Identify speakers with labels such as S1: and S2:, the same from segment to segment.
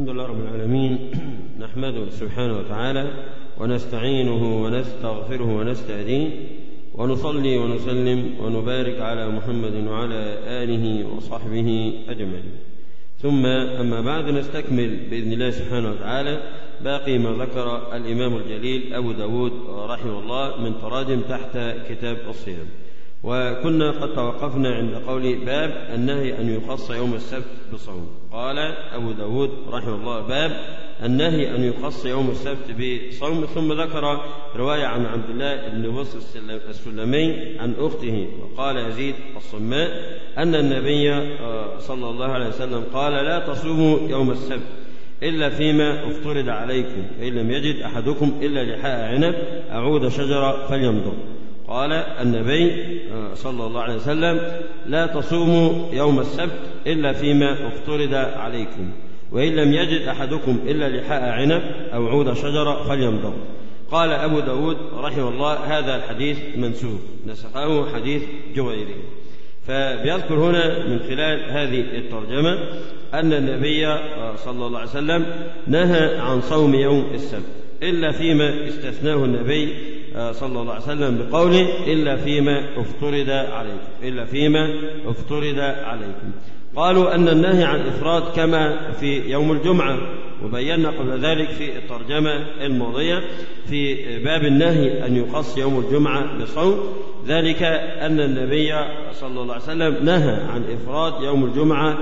S1: الحمد لله رب العالمين نحمده سبحانه وتعالى ونستعينه ونستغفره ونستهديه ونصلي ونسلم ونبارك على محمد وعلى آله وصحبه أجمعين ثم أما بعد نستكمل بإذن الله سبحانه وتعالى باقي ما ذكر الإمام الجليل أبو داود رحمه الله من تراجم تحت كتاب الصيام وكنا قد توقفنا عند قول باب النهي أن يخص يوم السبت بصوم قال أبو داود رحمه الله باب النهي أن يخص يوم السبت بصوم ثم ذكر رواية عن عبد الله بن بصر السلمي عن أخته وقال يزيد الصماء أن النبي صلى الله عليه وسلم قال لا تصوموا يوم السبت إلا فيما افترض عليكم فإن لم يجد أحدكم إلا لحاء عنب أعود شجرة فليمضغ قال النبي صلى الله عليه وسلم لا تصوموا يوم السبت إلا فيما افترض عليكم وإن لم يجد أحدكم إلا لحاء عنب أو عود شجرة فليمضغ قال أبو داود رحمه الله هذا الحديث منسوب نسخه حديث جويري فبيذكر هنا من خلال هذه الترجمة أن النبي صلى الله عليه وسلم نهى عن صوم يوم السبت إلا فيما استثناه النبي صلى الله عليه وسلم بقوله إلا فيما افترض عليكم إلا فيما افترض عليكم قالوا أن النهي عن الإفراد كما في يوم الجمعة وبينا قبل ذلك في الترجمة الماضية في باب النهي أن يخص يوم الجمعة بصوم ذلك أن النبي صلى الله عليه وسلم نهى عن إفراد يوم الجمعة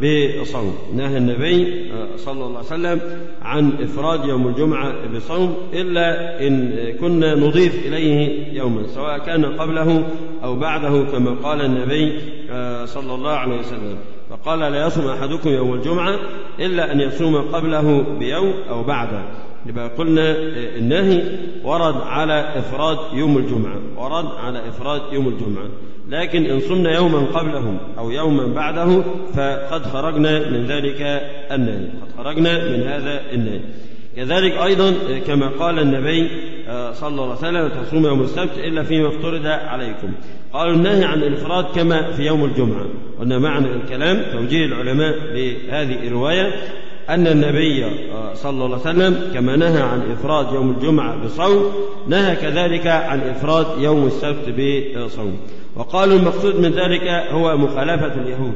S1: بصوم نهى النبي صلى الله عليه وسلم عن إفراد يوم الجمعة بصوم إلا إن كنا نضيف إليه يوما سواء كان قبله أو بعده كما قال النبي صلى الله عليه وسلم فقال لا يصوم أحدكم يوم الجمعة إلا أن يصوم قبله بيوم أو بعده يبقى قلنا النهي ورد على إفراد يوم الجمعة ورد على إفراد يوم الجمعة لكن إن صمنا يوما قبله أو يوما بعده فقد خرجنا من ذلك النهي قد خرجنا من هذا النهي كذلك أيضا كما قال النبي صلى الله عليه وسلم تصوم يوم السبت إلا فيما افترض عليكم قالوا النهي عن الإفراد كما في يوم الجمعة قلنا معنى الكلام توجيه العلماء لهذه الرواية أن النبي صلى الله عليه وسلم كما نهى عن إفراد يوم الجمعة بصوم نهى كذلك عن إفراد يوم السبت بصوم وقالوا المقصود من ذلك هو مخالفة اليهود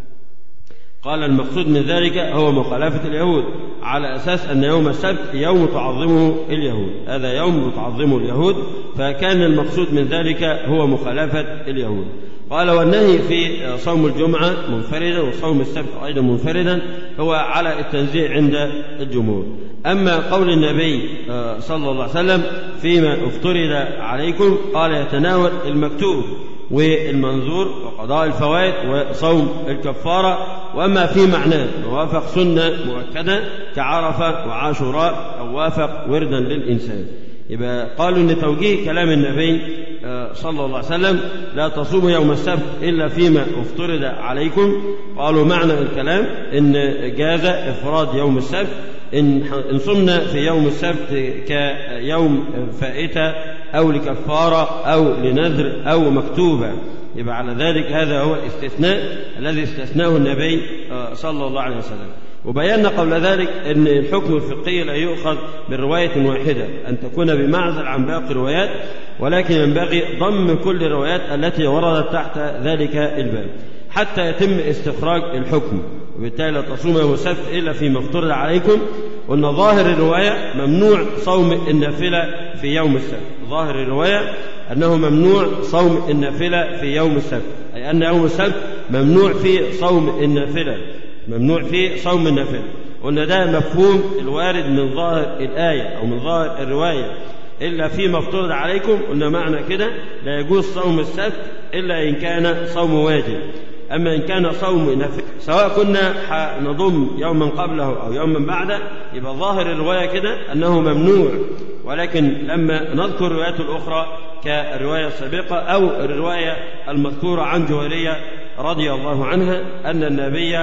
S1: قال المقصود من ذلك هو مخالفة اليهود على أساس أن يوم السبت يوم تعظمه اليهود هذا يوم تعظمه اليهود فكان المقصود من ذلك هو مخالفة اليهود قال والنهي في صوم الجمعة منفردا وصوم السبت أيضا منفردا هو على التنزيع عند الجمهور أما قول النبي صلى الله عليه وسلم فيما افترض عليكم قال يتناول المكتوب والمنظور وقضاء الفوائد وصوم الكفارة وأما في معناه وافق سنة مؤكدة كعرفة وعاشوراء أو وافق وردا للإنسان يبقى قالوا ان توجيه كلام النبي صلى الله عليه وسلم لا تصوموا يوم السبت الا فيما افترض عليكم قالوا معنى الكلام ان جاز افراد يوم السبت ان ان صمنا في يوم السبت كيوم فائته او لكفاره او لنذر او مكتوبه يبقى على ذلك هذا هو الاستثناء الذي استثناه النبي صلى الله عليه وسلم وبينا قبل ذلك أن الحكم الفقهي لا يؤخذ من رواية واحدة أن تكون بمعزل عن باقي الروايات ولكن ينبغي ضم كل الروايات التي وردت تحت ذلك الباب حتى يتم استخراج الحكم وبالتالي لا تصوم يوم السبت إلا فيما افترض عليكم وأن ظاهر الرواية ممنوع صوم النافلة في يوم السبت ظاهر الرواية أنه ممنوع صوم النافلة في يوم السبت أي أن يوم السبت ممنوع في صوم النافلة ممنوع فيه صوم النافلة قلنا ده مفهوم الوارد من ظاهر الآية أو من ظاهر الرواية إلا فيما افترض عليكم قلنا معنى كده لا يجوز صوم السبت إلا إن كان صوم واجب أما إن كان صوم نفل سواء كنا نضم يوما قبله أو يوما بعده يبقى ظاهر الرواية كده أنه ممنوع ولكن لما نذكر الروايات الأخرى كالرواية السابقة أو الرواية المذكورة عن جويرية رضي الله عنها أن النبي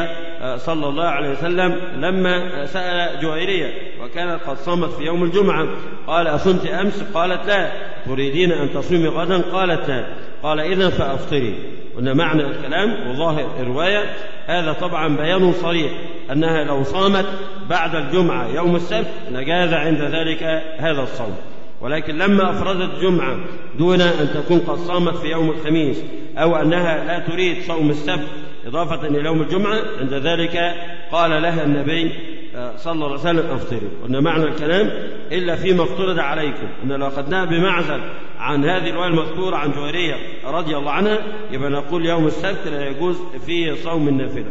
S1: صلى الله عليه وسلم لما سأل جويرية وكانت قد صامت في يوم الجمعة قال أصمت أمس قالت لا تريدين أن تصومي غدا قالت لا قال إذا فأفطري وأن معنى الكلام وظاهر الرواية هذا طبعا بيان صريح أنها لو صامت بعد الجمعة يوم السبت لجاز عند ذلك هذا الصوم ولكن لما أفردت الجمعة دون أن تكون قد صامت في يوم الخميس أو أنها لا تريد صوم السبت إضافة إلى يوم الجمعة عند ذلك قال لها النبي صلى الله عليه وسلم أفطري وأن معنى الكلام إلا فيما افترض عليكم أن لو أخذناها بمعزل عن هذه الرواية المذكورة عن جويرية رضي الله عنها يبقى نقول يوم السبت لا يجوز فيه صوم النافلة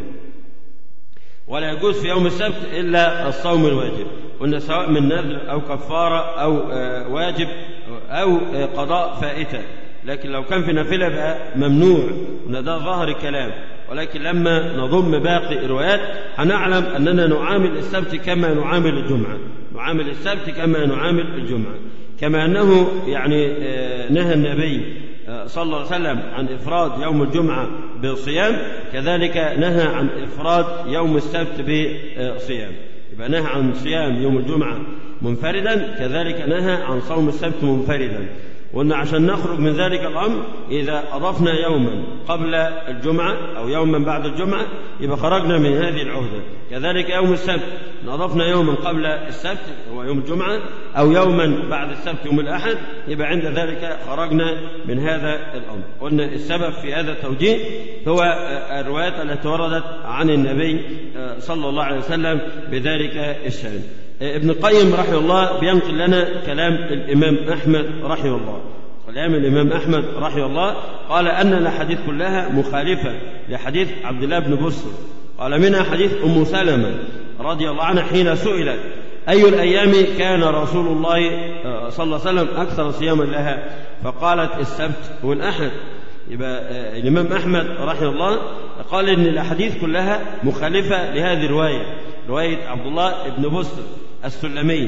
S1: ولا يجوز في يوم السبت إلا الصوم الواجب قلنا سواء من نذر أو كفارة أو واجب أو قضاء فائتة لكن لو كان في نافلة بقى ممنوع وان ده ظاهر الكلام ولكن لما نضم باقي الروايات هنعلم أننا نعامل السبت كما نعامل الجمعة نعامل السبت كما نعامل الجمعة كما أنه يعني نهى النبي صلى الله عليه وسلم عن إفراد يوم الجمعة بصيام كذلك نهى عن إفراد يوم السبت بصيام يبقى نهى عن صيام يوم الجمعة منفردا كذلك نهى عن صوم السبت منفردا وقلنا عشان نخرج من ذلك الأمر إذا أضفنا يوما قبل الجمعة أو يوما بعد الجمعة يبقى خرجنا من هذه العهدة كذلك يوم السبت إن أضفنا يوما قبل السبت هو يوم الجمعة أو يوما بعد السبت يوم الأحد يبقى عند ذلك خرجنا من هذا الأمر قلنا السبب في هذا التوجيه هو الروايات التي وردت عن النبي صلى الله عليه وسلم بذلك الشأن ابن القيم رحمه الله بينقل لنا كلام الإمام أحمد رحمه الله كلام الإمام أحمد رحمه الله قال أن الأحاديث كلها مخالفة لحديث عبد الله بن بصر قال منها حديث أم سلمة رضي الله عنها حين سئلت أي الأيام كان رسول الله صلى الله عليه وسلم أكثر صياما لها فقالت السبت والأحد يبقى الإمام أحمد رحمه الله قال إن الأحاديث كلها مخالفة لهذه الرواية رواية عبد الله بن بصر السلمي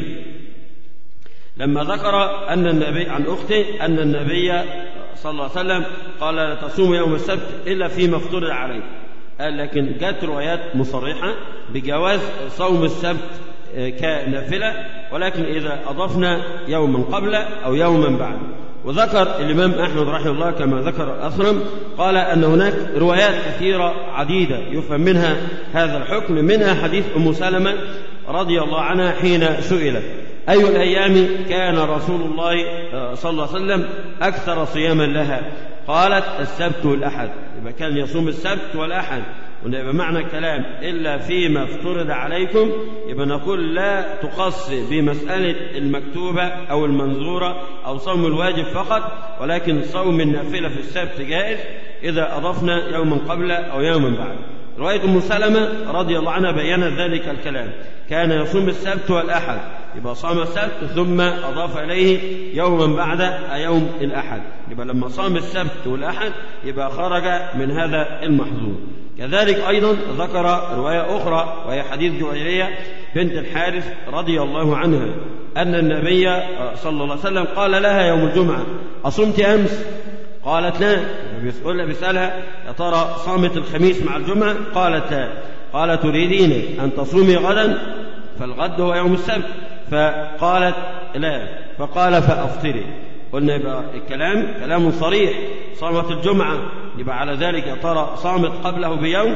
S1: لما ذكر أن النبي عن أخته أن النبي صلى الله عليه وسلم قال لا تصوم يوم السبت إلا فيما افترض عليه قال لكن جاءت روايات مصرحة بجواز صوم السبت كنافلة ولكن إذا أضفنا يوما قبل أو يوما بعد وذكر الإمام أحمد رحمه الله كما ذكر الأثرم قال أن هناك روايات كثيرة عديدة يفهم منها هذا الحكم منها حديث أم سلمة رضي الله عنها حين سئلت أي الأيام كان رسول الله صلى الله عليه وسلم أكثر صياما لها قالت السبت والأحد يبقى كان يصوم السبت والأحد ويبقى معنى الكلام إلا فيما افترض عليكم يبقى نقول لا تخص بمسألة المكتوبة أو المنظورة أو صوم الواجب فقط ولكن صوم النافلة في السبت جائز إذا أضفنا يوما قبل أو يوما بعد رواية أم سلمة رضي الله عنها بينت ذلك الكلام كان يصوم السبت والأحد يبقى صام السبت ثم أضاف إليه يوما بعد يوم الأحد يبقى لما صام السبت والأحد يبقى خرج من هذا المحظور كذلك أيضا ذكر رواية أخرى وهي حديث جويرية بنت الحارث رضي الله عنها أن النبي صلى الله عليه وسلم قال لها يوم الجمعة أصمت أمس قالت لا بيسألها بيسألها يا ترى صامت الخميس مع الجمعة قالت لا قال تريدين أن تصومي غدا فالغد هو يوم السبت فقالت لا فقال فأفطري قلنا يبقى الكلام كلام صريح صامت الجمعة يبقى على ذلك يا ترى صامت قبله بيوم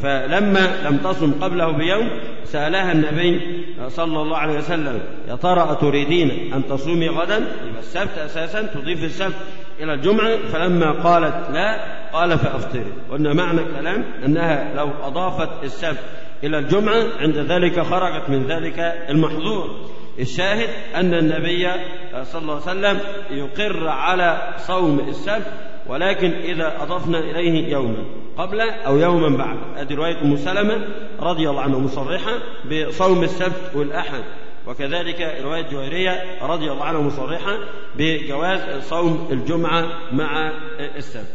S1: فلما لم تصم قبله بيوم سألها النبي صلى الله عليه وسلم يا ترى أتريدين أن تصومي غدا يبقى السبت أساسا تضيف السبت إلى الجمعة فلما قالت لا قال فأفطري قلنا معنى الكلام أنها لو أضافت السبت إلى الجمعة عند ذلك خرجت من ذلك المحظور الشاهد أن النبي صلى الله عليه وسلم يقر على صوم السبت ولكن إذا أضفنا إليه يوما قبل أو يوما بعد هذه رواية أم سلمة رضي الله عنها مصرحة بصوم السبت والأحد وكذلك رواية جويرية رضي الله عنها مصرحة بجواز صوم الجمعة مع السبت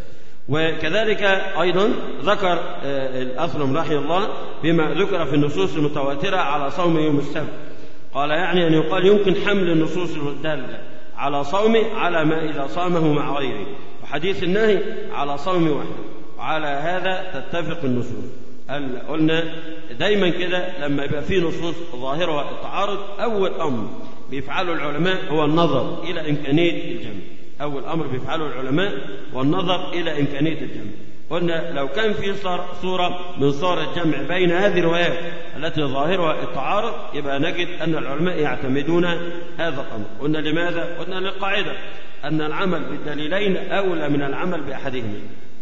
S1: وكذلك أيضا ذكر الأثرم رحمه الله بما ذكر في النصوص المتواترة على صوم يوم السبت قال يعني أن يقال يمكن حمل النصوص الدالة على صومه على ما إذا صامه مع غيره وحديث النهي على صوم واحد وعلى هذا تتفق النصوص قلنا دايما كده لما يبقى في نصوص ظاهرها التعارض أول أمر بيفعله العلماء هو النظر إلى إمكانية الجمع أول أمر بيفعله العلماء والنظر إلى إمكانية الجمع قلنا لو كان في صورة من صور الجمع بين هذه الروايات التي ظاهرها التعارض يبقى نجد أن العلماء يعتمدون هذا الأمر قلنا لماذا؟ قلنا للقاعدة أن العمل بالدليلين أولى من العمل بأحدهما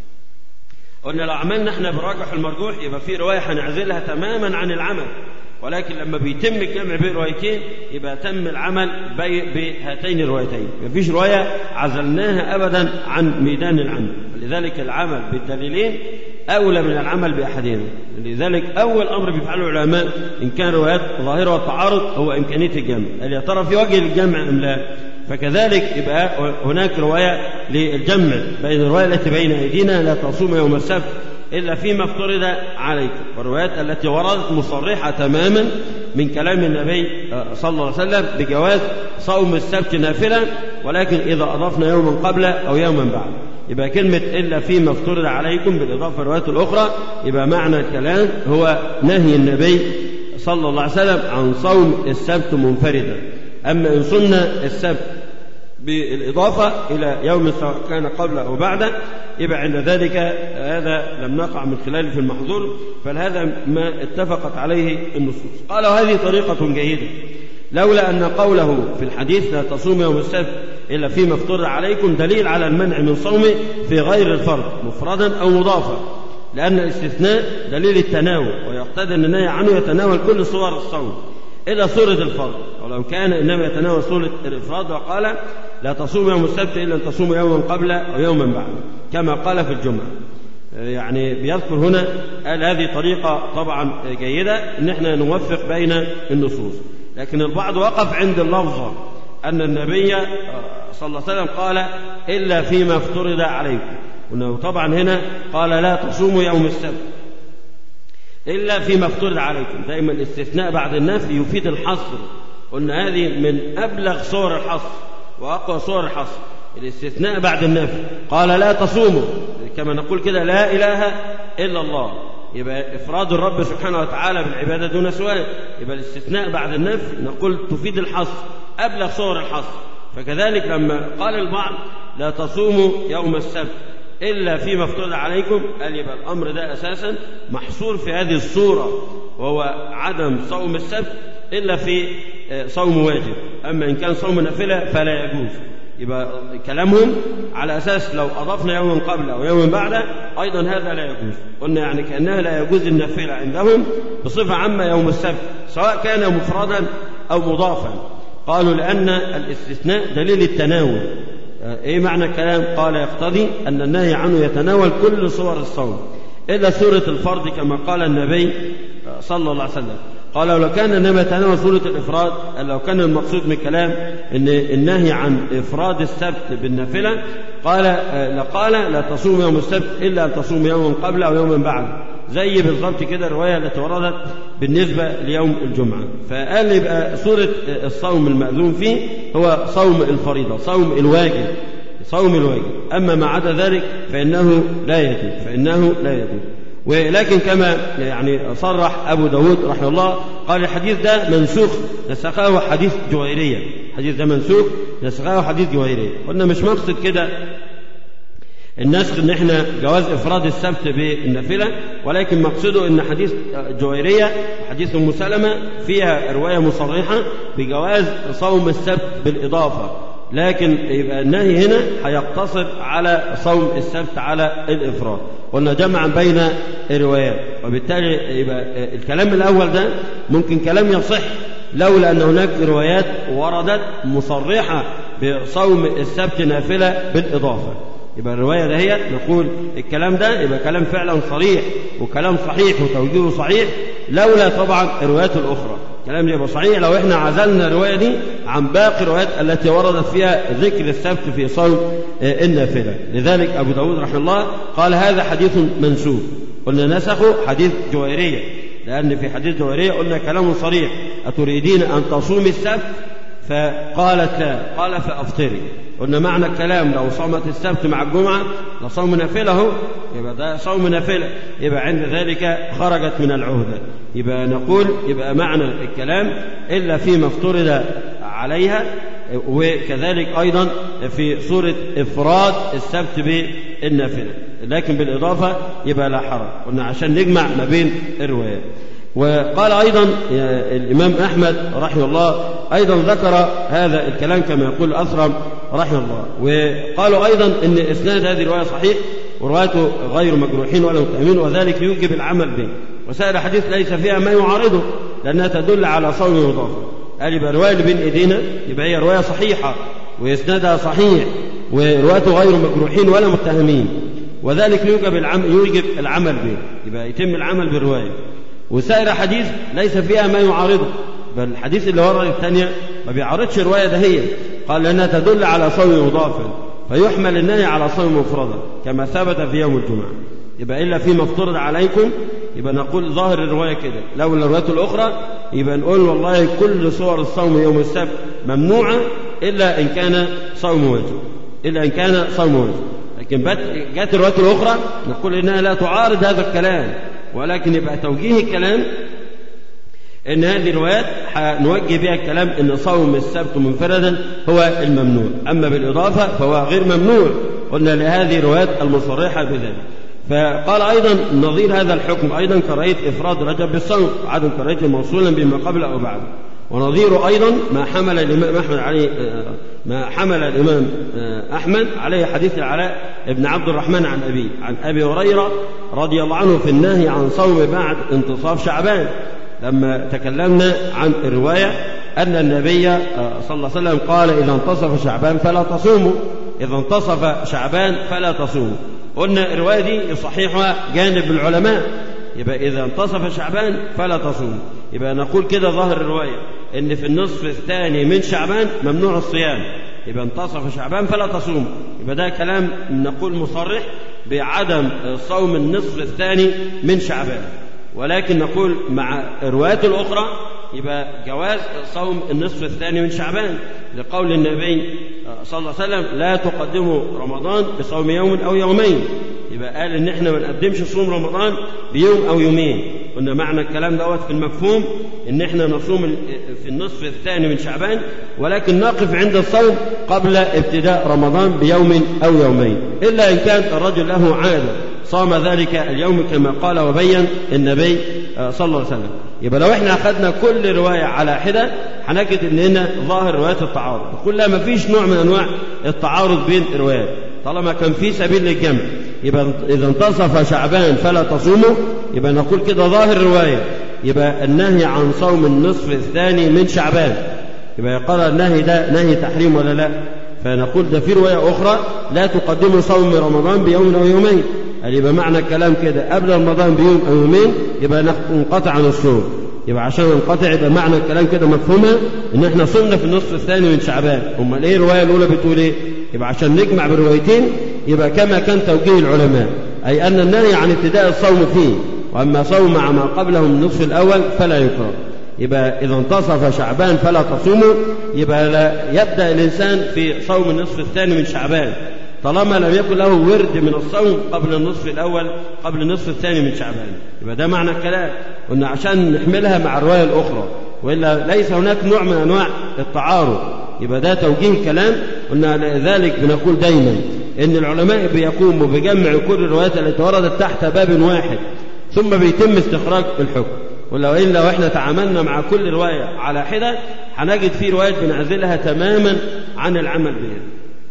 S1: قلنا لو عملنا احنا بالراجح المرجوح يبقى في رواية هنعزلها تماما عن العمل ولكن لما بيتم الجمع بين روايتين يبقى تم العمل بهاتين الروايتين مفيش رواية عزلناها أبدا عن ميدان العمل لذلك العمل بالدليلين أولى من العمل بأحدهما لذلك أول أمر بيفعله العلماء إن كان روايات ظاهرة والتعارض هو إمكانية الجمع هل يا ترى في وجه الجمع أم لا فكذلك يبقى هناك رواية للجمع بين الرواية التي بين أيدينا لا تصوم يوم السبت إلا فيما افترض عليكم والروايات التي وردت مصرحة تماما من كلام النبي صلى الله عليه وسلم بجواز صوم السبت نافلة ولكن إذا أضفنا يوما قبل أو يوما بعد يبقى كلمة إلا فيما افترض عليكم بالإضافة الروايات الأخرى يبقى معنى الكلام هو نهي النبي صلى الله عليه وسلم عن صوم السبت منفردا أما إن سنة السبت بالإضافة إلى يوم سواء كان قبل أو بعد يبقى عند ذلك هذا لم نقع من خلاله في المحظور فهذا ما اتفقت عليه النصوص قال هذه طريقة جيدة لولا أن قوله في الحديث لا تصوم يوم السبت إلا فيما افترض عليكم دليل على المنع من صومه في غير الفرض مفردا أو مضافا لأن الاستثناء دليل التناول ويقتضي أن النهي عنه يتناول كل صور الصوم إلى صورة الفرض ولو كان إنما يتناول صورة الإفراد وقال لا تصوم يوم السبت إلا أن تصوم يوما قبل أو يوما بعد كما قال في الجمعة يعني بيذكر هنا قال هذه طريقة طبعا جيدة إن احنا نوفق بين النصوص لكن البعض وقف عند اللفظة أن النبي صلى الله عليه وسلم قال إلا فيما افترض عليكم وأنه طبعا هنا قال لا تصوموا يوم السبت إلا فيما افترض عليكم دائما الاستثناء بعد النفي يفيد الحصر قلنا هذه من أبلغ صور الحصر وأقوى صور الحصر الاستثناء بعد النفي قال لا تصوموا كما نقول كده لا إله إلا الله يبقى إفراد الرب سبحانه وتعالى بالعبادة دون سؤال يبقى الاستثناء بعد النفي نقول تفيد الحصر أبلغ صور الحصر فكذلك لما قال البعض لا تصوموا يوم السبت إلا فيما افترض عليكم قال يبقى الأمر ده أساسا محصور في هذه الصورة وهو عدم صوم السبت إلا في صوم واجب أما إن كان صوم نافلة فلا يجوز يبقى كلامهم على أساس لو أضفنا يوما قبل أو يوما بعد أيضا هذا لا يجوز قلنا يعني كأنها لا يجوز النافلة عندهم بصفة عامة يوم السبت سواء كان مفردا أو مضافا قالوا لأن الاستثناء دليل التناول ايه معنى الكلام قال يقتضي ان النهي عنه يتناول كل صور الصوم الا سوره الفرض كما قال النبي صلى الله عليه وسلم قال لو كان انما يتناول سوره الافراد لو كان المقصود من الكلام ان النهي عن افراد السبت بالنافله قال لقال لا تصوم يوم السبت الا ان تصوم يوما قبل او يوما بعد زي بالضبط كده الروايه التي وردت بالنسبه ليوم الجمعه فقال يبقى سوره الصوم الماذون فيه هو صوم الفريضه صوم الواجب صوم الواجب اما ما عدا ذلك فانه لا يجوز فانه لا يجوز ولكن كما يعني صرح أبو داود رحمه الله قال الحديث ده منسوخ نسخه حديث جويرية الحديث ده منسوخ نسخه حديث جويرية قلنا مش مقصد كده النسخ ان احنا جواز افراد السبت بالنافله ولكن مقصده ان حديث جويريه وحديث ام سلمه فيها روايه مصرحه بجواز صوم السبت بالاضافه لكن يبقى النهي هنا هيقتصر على صوم السبت على الافراد قلنا جمعا بين الروايات وبالتالي يبقى الكلام الاول ده ممكن كلام يصح لولا ان هناك روايات وردت مصرحه بصوم السبت نافله بالاضافه يبقى الروايه دهيت نقول الكلام ده يبقى كلام فعلا صريح وكلام صحيح وتوجيهه صحيح لولا طبعا الروايات الاخرى كلام يبقى صحيح لو احنا عزلنا الروايه دي عن باقي الروايات التي وردت فيها ذكر السبت في صوم النافله لذلك ابو داود رحمه الله قال هذا حديث منسوخ قلنا نسخه حديث جويريه لان في حديث جويريه قلنا كلام صريح اتريدين ان تصومي السبت فقالت لا قال فأفطري قلنا معنى الكلام لو صامت السبت مع الجمعة لصوم نافلة اهو يبقى ده صوم نافلة يبقى عند ذلك خرجت من العهدة يبقى نقول يبقى معنى الكلام إلا فيما افترض عليها وكذلك أيضا في صورة إفراد السبت بالنافلة لكن بالإضافة يبقى لا حرج قلنا عشان نجمع ما بين الروايات وقال أيضا الإمام أحمد رحمه الله أيضا ذكر هذا الكلام كما يقول الأثرم رحمه الله وقالوا أيضا أن إسناد هذه الرواية صحيح وروايته غير مجروحين ولا متهمين وذلك يوجب العمل به وسائر الحديث ليس فيها ما يعارضه لأنها تدل على صوم مضاف قال يبقى الرواية اللي بين إيدينا يبقى هي رواية صحيحة وإسنادها صحيح وروايته غير مجروحين ولا متهمين وذلك يوجب العمل يوجب العمل به يبقى يتم العمل بالرواية وسائر حديث ليس فيها ما يعارضه بل الحديث اللي ورا الثانية ما بيعارضش الرواية دهية قال لأنها تدل على صوم مضافا فيحمل النهي على صوم مفردا كما ثبت في يوم الجمعة يبقى إلا فيما افترض عليكم يبقى نقول ظاهر الرواية كده لو الروايات الأخرى يبقى نقول والله كل صور الصوم يوم السبت ممنوعة إلا إن كان صوم واجب إلا إن كان صوم واجب لكن جاءت الروايات الأخرى نقول إنها لا تعارض هذا الكلام ولكن يبقى توجيه الكلام ان هذه الروايات نوجه بها الكلام ان صوم السبت منفردا هو الممنوع اما بالاضافه فهو غير ممنوع قلنا لهذه الروايات المصرحه بذلك فقال ايضا نظير هذا الحكم ايضا كراهيه افراد رجب بالصوم عدم كراهيه موصولا بما قبل او بعد ونظير ايضا ما حمل الامام احمد عليه ما حمل الامام احمد عليه حديث العلاء بن عبد الرحمن عن ابي عن ابي هريره رضي الله عنه في النهي عن صوم بعد انتصاف شعبان لما تكلمنا عن الروايه ان النبي صلى الله عليه وسلم قال اذا انتصف شعبان فلا تصوموا اذا انتصف شعبان فلا تصوموا قلنا الروايه دي يصححها جانب العلماء يبقى إذا انتصف شعبان فلا تصوم يبقى نقول كده ظاهر الرواية إن في النصف الثاني من شعبان ممنوع الصيام يبقى انتصف شعبان فلا تصوم يبقى ده كلام نقول مصرح بعدم صوم النصف الثاني من شعبان ولكن نقول مع الروايات الأخرى يبقى جواز صوم النصف الثاني من شعبان لقول النبي صلى الله عليه وسلم لا تقدموا رمضان بصوم يوم أو يومين يبقى قال ان احنا ما نقدمش صوم رمضان بيوم او يومين قلنا معنى الكلام دوت في المفهوم ان احنا نصوم في النصف الثاني من شعبان ولكن نقف عند الصوم قبل ابتداء رمضان بيوم او يومين الا ان كان الرجل له عاده صام ذلك اليوم كما قال وبين النبي صلى الله عليه وسلم يبقى لو احنا اخذنا كل روايه على حده هنجد ان هنا ظاهر روايات التعارض نقول لا ما فيش نوع من انواع التعارض بين الروايات طالما كان في سبيل للجمع يبقى إذا انتصف شعبان فلا تصوموا يبقى نقول كده ظاهر الرواية يبقى النهي عن صوم النصف الثاني من شعبان يبقى يقال النهي ده نهي تحريم ولا لا فنقول ده في رواية أخرى لا تقدموا صوم رمضان بيوم أو يومين قال يبقى معنى الكلام كده قبل رمضان بيوم أو يومين يبقى ننقطع عن الصوم يبقى عشان ننقطع يبقى معنى الكلام كده مفهومة ان احنا صمنا في النصف الثاني من شعبان امال ايه الروايه الاولى بتقول ايه يبقى عشان نجمع بالروايتين يبقى كما كان توجيه العلماء أي أن النهي عن ابتداء الصوم فيه وأما صوم مع ما قبله من النصف الأول فلا يكره يبقى إذا انتصف شعبان فلا تصوموا يبقى لا يبدأ الإنسان في صوم النصف الثاني من شعبان طالما لم يكن له ورد من الصوم قبل النصف الأول قبل النصف الثاني من شعبان يبقى ده معنى الكلام قلنا عشان نحملها مع الرواية الأخرى وإلا ليس هناك نوع من أنواع التعارض يبقى ده توجيه الكلام قلنا لذلك بنقول دايما ان العلماء بيقوموا بجمع كل الروايات التي وردت تحت باب واحد ثم بيتم استخراج الحكم ولو إن لو احنا تعاملنا مع كل رواية على حدة هنجد في روايات بنعزلها تماما عن العمل بها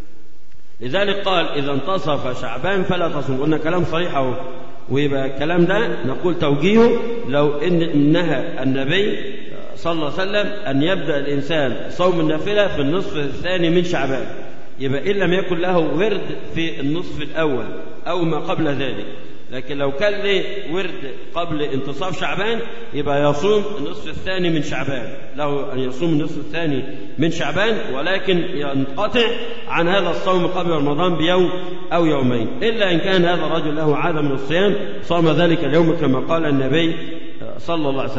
S1: لذلك قال إذا انتصف شعبان فلا تصوم قلنا كلام صريح أهو ويبقى الكلام ده نقول توجيهه لو إن نهى النبي صلى الله عليه وسلم أن يبدأ الإنسان صوم النافلة في النصف الثاني من شعبان يبقى إن لم يكن له ورد في النصف الأول أو ما قبل ذلك لكن لو كان له ورد قبل انتصاف شعبان يبقى يصوم النصف الثاني من شعبان له أن يصوم النصف الثاني من شعبان ولكن ينقطع عن هذا الصوم قبل رمضان بيوم أو يومين إلا إن كان هذا الرجل له عادة من الصيام صام ذلك اليوم كما قال النبي صلى الله عليه وسلم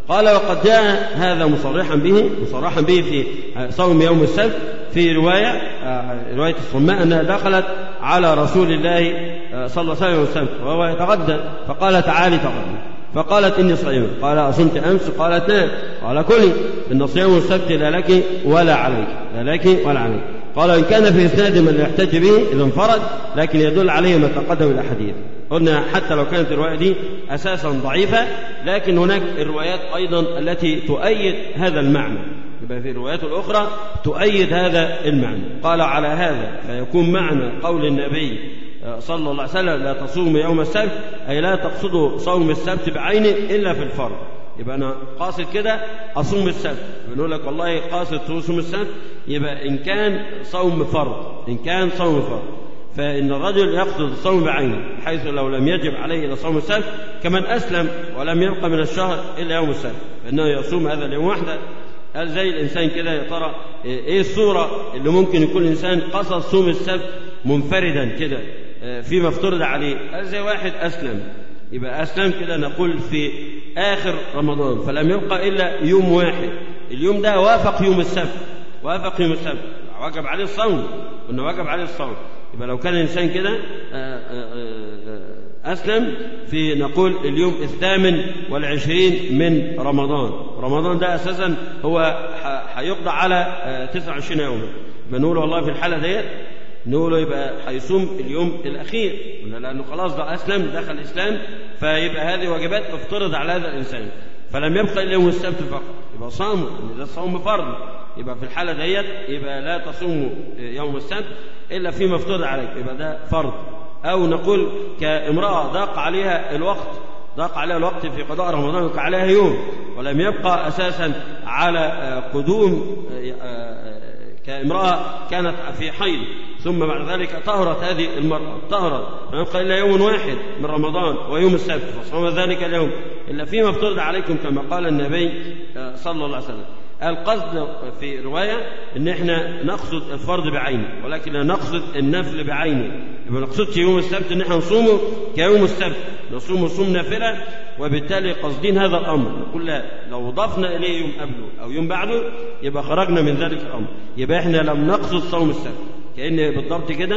S1: قال وقد جاء هذا مصرحا به مصرحا به في صوم يوم السبت في رواية رواية الصماء أنها دخلت على رسول الله صلى الله عليه وسلم وهو يتغدى فقال تعالي تغدى فقالت إني صائمة قال أصمت أمس قالت نعم قال كلي إن صيام السبت لا لك ولا عليك لا لك ولا عليك قال إن كان في إسناد من يحتج به إذا انفرد لكن يدل عليه ما تقدم الأحاديث قلنا حتى لو كانت الرواية دي أساسا ضعيفة لكن هناك الروايات أيضا التي تؤيد هذا المعنى يبقى في الروايات الأخرى تؤيد هذا المعنى قال على هذا فيكون معنى قول النبي صلى الله عليه وسلم لا تصوم يوم السبت أي لا تقصدوا صوم السبت بعينه إلا في الفرض يبقى أنا قاصد كده أصوم السبت بنقول لك والله قاصد تصوم السبت يبقى إن كان صوم فرض إن كان صوم فرض فإن الرجل يقصد الصوم بعينه حيث لو لم يجب عليه إلى صوم السبت كمن أسلم ولم يبقى من الشهر إلا يوم السبت فإنه يصوم هذا اليوم وحده هل زي الإنسان كده يا ترى إيه الصورة اللي ممكن يكون الإنسان قصد صوم السبت منفردا كده فيما افترض عليه هل زي واحد أسلم يبقى أسلم كده نقول في آخر رمضان فلم يبقى إلا يوم واحد اليوم ده وافق يوم السبت وافق يوم السبت وجب عليه الصوم قلنا وجب عليه الصوم يبقى لو كان الإنسان كده أسلم في نقول اليوم الثامن والعشرين من رمضان رمضان ده أساسا هو هيقضى على 29 يوما بنقول والله في الحالة ديت نقول يبقى هيصوم اليوم الأخير لأنه خلاص ده أسلم دخل الإسلام فيبقى هذه واجبات افترض على هذا الإنسان فلم يبقى إلا يوم السبت فقط يبقى صاموا ده الصوم فرض يبقى في الحالة ديت يبقى لا تصوموا يوم السبت إلا فيما افترض عليك يبقى ده فرض أو نقول كامرأة ضاق عليها الوقت ضاق عليها الوقت في قضاء رمضان وكان عليها يوم ولم يبقى أساسا على قدوم كامرأة كانت في حيض ثم بعد ذلك طهرت هذه المرأة طهرت فلم يبقى إلا يوم واحد من رمضان ويوم السبت فصوم ذلك اليوم إلا فيما افترض عليكم كما قال النبي صلى الله عليه وسلم القصد في رواية ان احنا نقصد الفرض بعينه ولكن لا نقصد النفل بعينه يبقى ما نقصدش يوم السبت ان احنا نصومه كيوم السبت نصوم صوم نافلة وبالتالي قصدين هذا الامر نقول لا لو ضفنا اليه يوم قبله او يوم بعده يبقى خرجنا من ذلك الامر يبقى احنا لم نقصد صوم السبت كأن بالضبط كده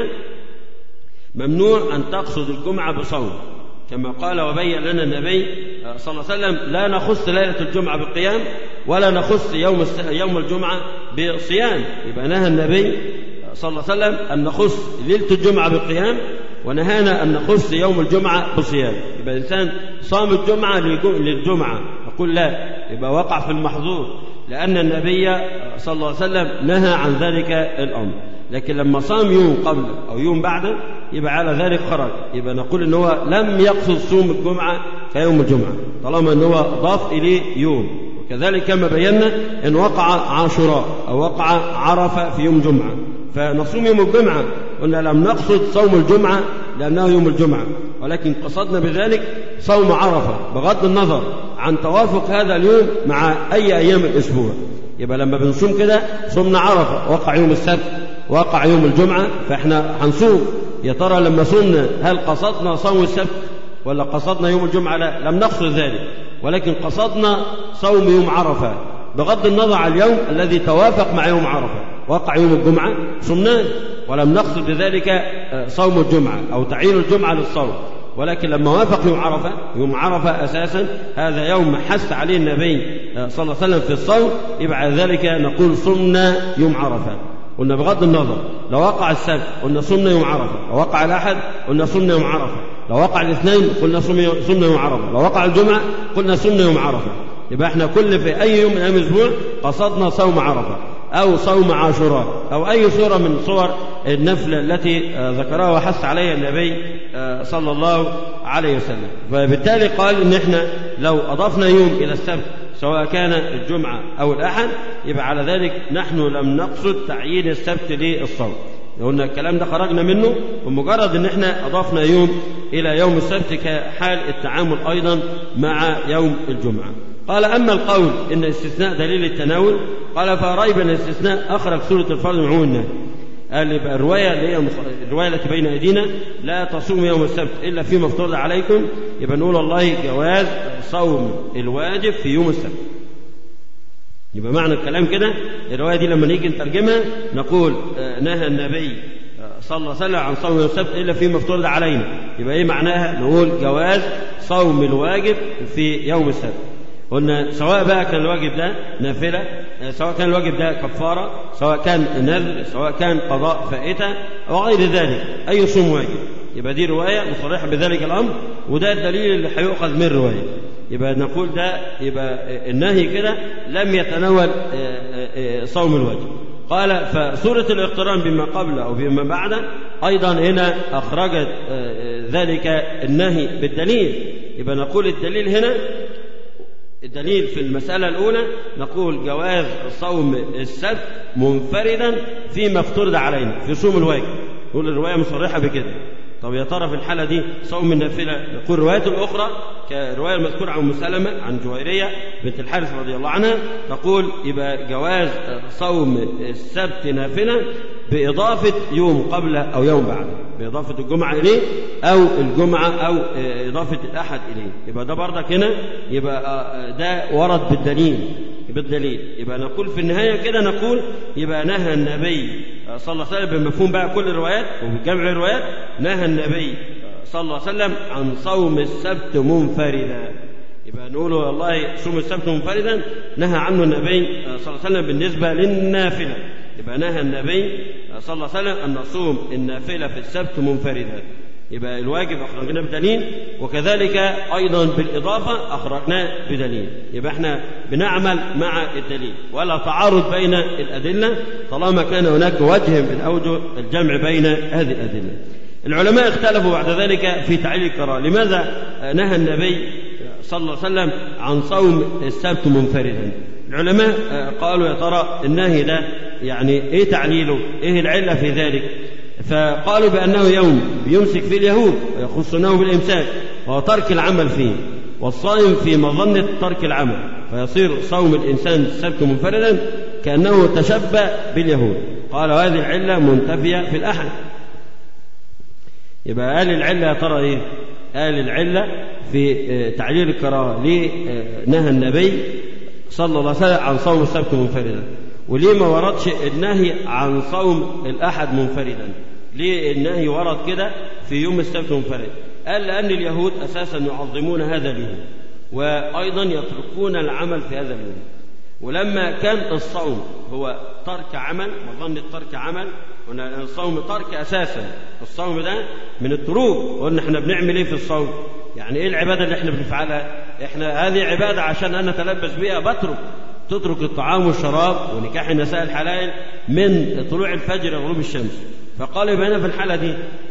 S1: ممنوع ان تقصد الجمعة بصوم كما قال وبين لنا النبي صلى الله عليه وسلم لا نخص ليلة الجمعة بالقيام ولا نخص يوم يوم الجمعة بصيام يبقى نهى النبي صلى الله عليه وسلم أن نخص ليلة الجمعة بالقيام ونهانا أن نخص يوم الجمعة بصيام يبقى الإنسان صام الجمعة للجمعة يقول لا يبقى وقع في المحظور لأن النبي صلى الله عليه وسلم نهى عن ذلك الأمر لكن لما صام يوم قبل أو يوم بعده يبقى على ذلك خرج يبقى نقول ان هو لم يقصد صوم الجمعة كيوم الجمعة طالما ان هو ضاف إليه يوم وكذلك كما بينا ان وقع عاشوراء أو وقع عرفة في يوم جمعة فنصوم يوم الجمعة قلنا لم نقصد صوم الجمعة لأنه يوم الجمعة ولكن قصدنا بذلك صوم عرفة بغض النظر عن توافق هذا اليوم مع أي أيام الأسبوع يبقى لما بنصوم كده صمنا عرفة وقع يوم السبت وقع يوم الجمعة فإحنا هنصوم يا ترى لما صمنا هل قصدنا صوم السبت ولا قصدنا يوم الجمعة لا لم نقصد ذلك ولكن قصدنا صوم يوم عرفة بغض النظر عن اليوم الذي توافق مع يوم عرفة وقع يوم الجمعة صمناه ولم نقصد بذلك صوم الجمعة أو تعيين الجمعة للصوم ولكن لما وافق يوم عرفة يوم عرفة أساسا هذا يوم حث عليه النبي صلى الله عليه وسلم في الصوم يبقى ذلك نقول صمنا يوم عرفة قلنا بغض النظر لو وقع السبت قلنا صمنا يوم عرفة لو وقع الأحد قلنا صمنا يوم عرفة لو وقع الاثنين قلنا صمنا يوم عرفة لو وقع الجمعة قلنا صمنا يوم عرفة يبقى احنا كل في أي يوم من أيام الأسبوع قصدنا صوم عرفة أو صوم عاشوراء أو أي صورة من صور النفلة التي ذكرها وحث عليها النبي صلى الله عليه وسلم فبالتالي قال إن احنا لو أضفنا يوم إلى السبت سواء كان الجمعة أو الأحد يبقى على ذلك نحن لم نقصد تعيين السبت للصوم قلنا الكلام ده خرجنا منه ومجرد ان احنا اضفنا يوم الى يوم السبت كحال التعامل ايضا مع يوم الجمعه قال اما القول ان استثناء دليل التناول قال فريب ان الاستثناء اخرج سوره الفرد من عموم النهي قال يبقى الرواية اللي هي الرواية التي بين أيدينا لا تصوم يوم السبت إلا فيما افترض عليكم يبقى نقول والله جواز صوم الواجب في يوم السبت يبقى معنى الكلام كده الرواية دي لما نيجي نترجمها نقول نهى النبي صلى الله عليه وسلم عن صوم يوم السبت إلا فيما افترض علينا يبقى إيه معناها نقول جواز صوم الواجب في يوم السبت قلنا سواء بقى كان الواجب ده نافلة سواء كان الواجب ده كفارة سواء كان نذر سواء كان قضاء فائتة وغير ذلك أي صوم واجب يبقى دي رواية مصرحة بذلك الأمر وده الدليل اللي هيؤخذ من الرواية يبقى نقول ده يبقى النهي كده لم يتناول صوم الواجب قال فسورة الاقتران بما قبل أو بما بعد أيضا هنا أخرجت ذلك النهي بالدليل يبقى نقول الدليل هنا الدليل في المسألة الأولى نقول جواز صوم السبت منفردا فيما افترض علينا في صوم الواجب نقول الرواية مصرحة بكده طب يا ترى في الحالة دي صوم النافلة يقول الروايات الأخرى كرواية المذكورة عن مسلمة عن جويرية بنت الحارث رضي الله عنها تقول يبقى جواز صوم السبت نافلة بإضافة يوم قبل أو يوم بعد بإضافة الجمعة إليه أو الجمعة أو إضافة الأحد إليه يبقى ده برضك هنا يبقى ده ورد بالدليل بالدليل يبقى نقول في النهاية كده نقول يبقى نهى النبي صلى الله عليه وسلم بمفهوم بقى كل الروايات وبجمع الروايات نهى النبي صلى الله عليه وسلم عن صوم السبت منفردا يبقى نقول والله صوم السبت منفردا نهى عنه النبي صلى الله عليه وسلم بالنسبة للنافلة يبقى نهى النبي صلى الله عليه وسلم أن نصوم النافلة في السبت منفردا يبقى الواجب أخرجناه بدليل وكذلك أيضا بالإضافة أخرجناه بدليل يبقى احنا بنعمل مع الدليل ولا تعارض بين الأدلة طالما كان هناك وجه من أوجه الجمع بين هذه الأدلة العلماء اختلفوا بعد ذلك في تعليل الكراهة لماذا نهى النبي صلى الله عليه وسلم عن صوم السبت منفردا العلماء قالوا يا ترى النهي ده يعني ايه تعليله ايه العله في ذلك فقالوا بانه يوم بيمسك فيه اليهود ويخصونه بالامساك وهو ترك العمل فيه والصائم في مظنه ترك العمل فيصير صوم الانسان السبت منفردا كانه تشبه باليهود قال هذه العله منتفيه في الاحد يبقى قال العله يا ترى ايه قال العله في تعليل الكراهه ليه نهى النبي صلى الله عليه وسلم عن صوم السبت منفردا وليه ما وردش النهي عن صوم الأحد منفردا ليه النهي ورد كده في يوم السبت منفرد قال لأن اليهود أساسا يعظمون هذا اليوم وأيضا يتركون العمل في هذا اليوم ولما كان الصوم هو ترك عمل مظنة ترك عمل قلنا الصوم ترك أساسا الصوم ده من التروك قلنا احنا بنعمل ايه في الصوم يعني ايه العبادة اللي احنا بنفعلها احنا هذه عبادة عشان انا اتلبس بها بترك تترك الطعام والشراب ونكاح النساء الحلال من طلوع الفجر لغروب الشمس فقال يبقى هنا في الحالة دي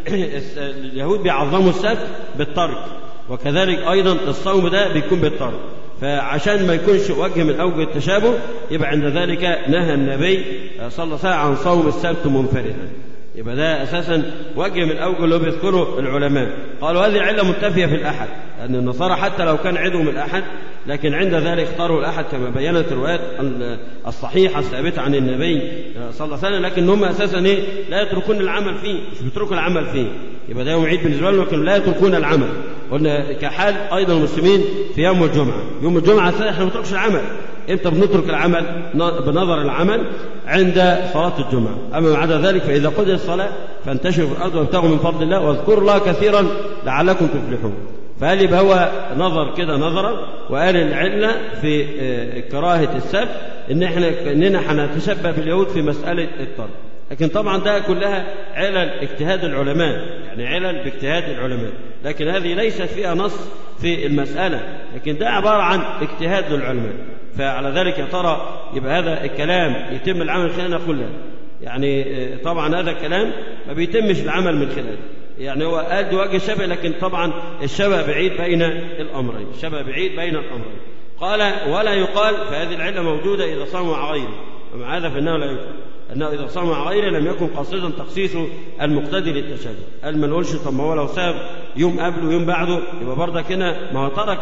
S1: اليهود بيعظموا السبت بالترك وكذلك أيضا الصوم ده بيكون بالترك فعشان ما يكونش وجه من أوجه التشابه يبقى عند ذلك نهى النبي صلى الله عليه وسلم عن صوم السبت منفردا يبقى ده اساسا وجه من الاوجه اللي بيذكره العلماء قالوا هذه العله منتفيه في الاحد لان النصارى حتى لو كان عيدهم الاحد لكن عند ذلك اختاروا الاحد كما بينت الروايات الصحيحه الثابته عن النبي صلى الله عليه وسلم لكن هم اساسا ايه لا يتركون العمل فيه مش بيتركوا العمل فيه يبقى ده يوم عيد بالنسبه لهم لكن لا يتركون العمل قلنا كحال ايضا المسلمين في يوم الجمعه يوم الجمعه اساسا احنا ما بنتركش العمل امتى بنترك العمل بنظر العمل عند صلاة الجمعة أما بعد ذلك فإذا قضي الصلاة فانتشروا في الأرض وابتغوا من فضل الله واذكروا الله كثيرا لعلكم تفلحون فقال يبقى هو نظر كده نظرة وقال العلة في كراهة السبت إن احنا إننا هنتشبه باليهود في مسألة الترك لكن طبعا ده كلها علل اجتهاد العلماء يعني علل باجتهاد العلماء لكن هذه ليست فيها نص في المسألة لكن ده عبارة عن اجتهاد للعلماء فعلى ذلك يا ترى يبقى هذا الكلام يتم العمل خلالنا كلها يعني طبعا هذا الكلام ما بيتمش العمل من خلاله يعني هو قال دي وجه شبه لكن طبعا الشبه بعيد بين الامرين الشبه بعيد بين الامرين قال ولا يقال فهذه العله موجوده اذا صام مع غيره ومع هذا فانه لا يقال انه اذا صام مع غيره لم يكن قاصدا تخصيص المقتدي للتشابه قال ما نقولش طب ما هو لو ساب يوم قبله ويوم بعده يبقى برضك هنا ما هو ترك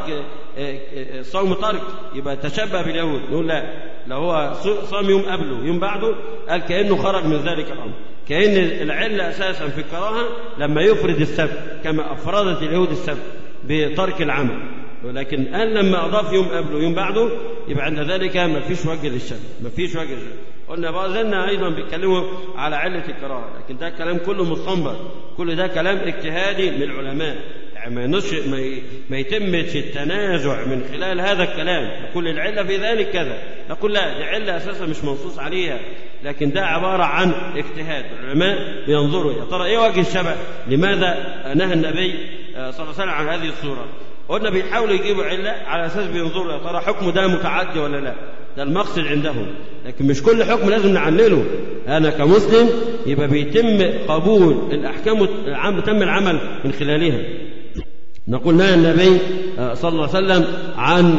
S1: الصوم ترك يبقى تشبه باليهود نقول لا لو هو صام يوم قبله ويوم بعده قال كأنه خرج من ذلك الأمر كأن العلة أساسا في الكراهة لما يفرد السبت كما أفردت اليهود السبت بترك العمل ولكن قال لما أضاف يوم قبله ويوم بعده يبقى عند ذلك ما فيش وجه للشك ما فيش وجه للشك قلنا بقى زلنا أيضا بيتكلموا على علة الكراهة لكن ده كلام كله مستنبط كل ده كلام اجتهادي من العلماء يعني ما نش ما, ي... ما يتمش التنازع من خلال هذا الكلام نقول العلة في ذلك كذا نقول لا دي علة أساسا مش منصوص عليها لكن ده عبارة عن اجتهاد العلماء بينظروا يا ترى إيه وجه الشبه لماذا نهى النبي صلى الله عليه وسلم عن هذه الصورة قلنا بيحاولوا يجيبوا علة على أساس بينظروا يا ترى حكمه ده متعدي ولا لا ده المقصد عندهم لكن مش كل حكم لازم نعلله أنا كمسلم يبقى بيتم قبول الأحكام العام تم العمل من خلالها نقول نهى النبي صلى الله عليه وسلم عن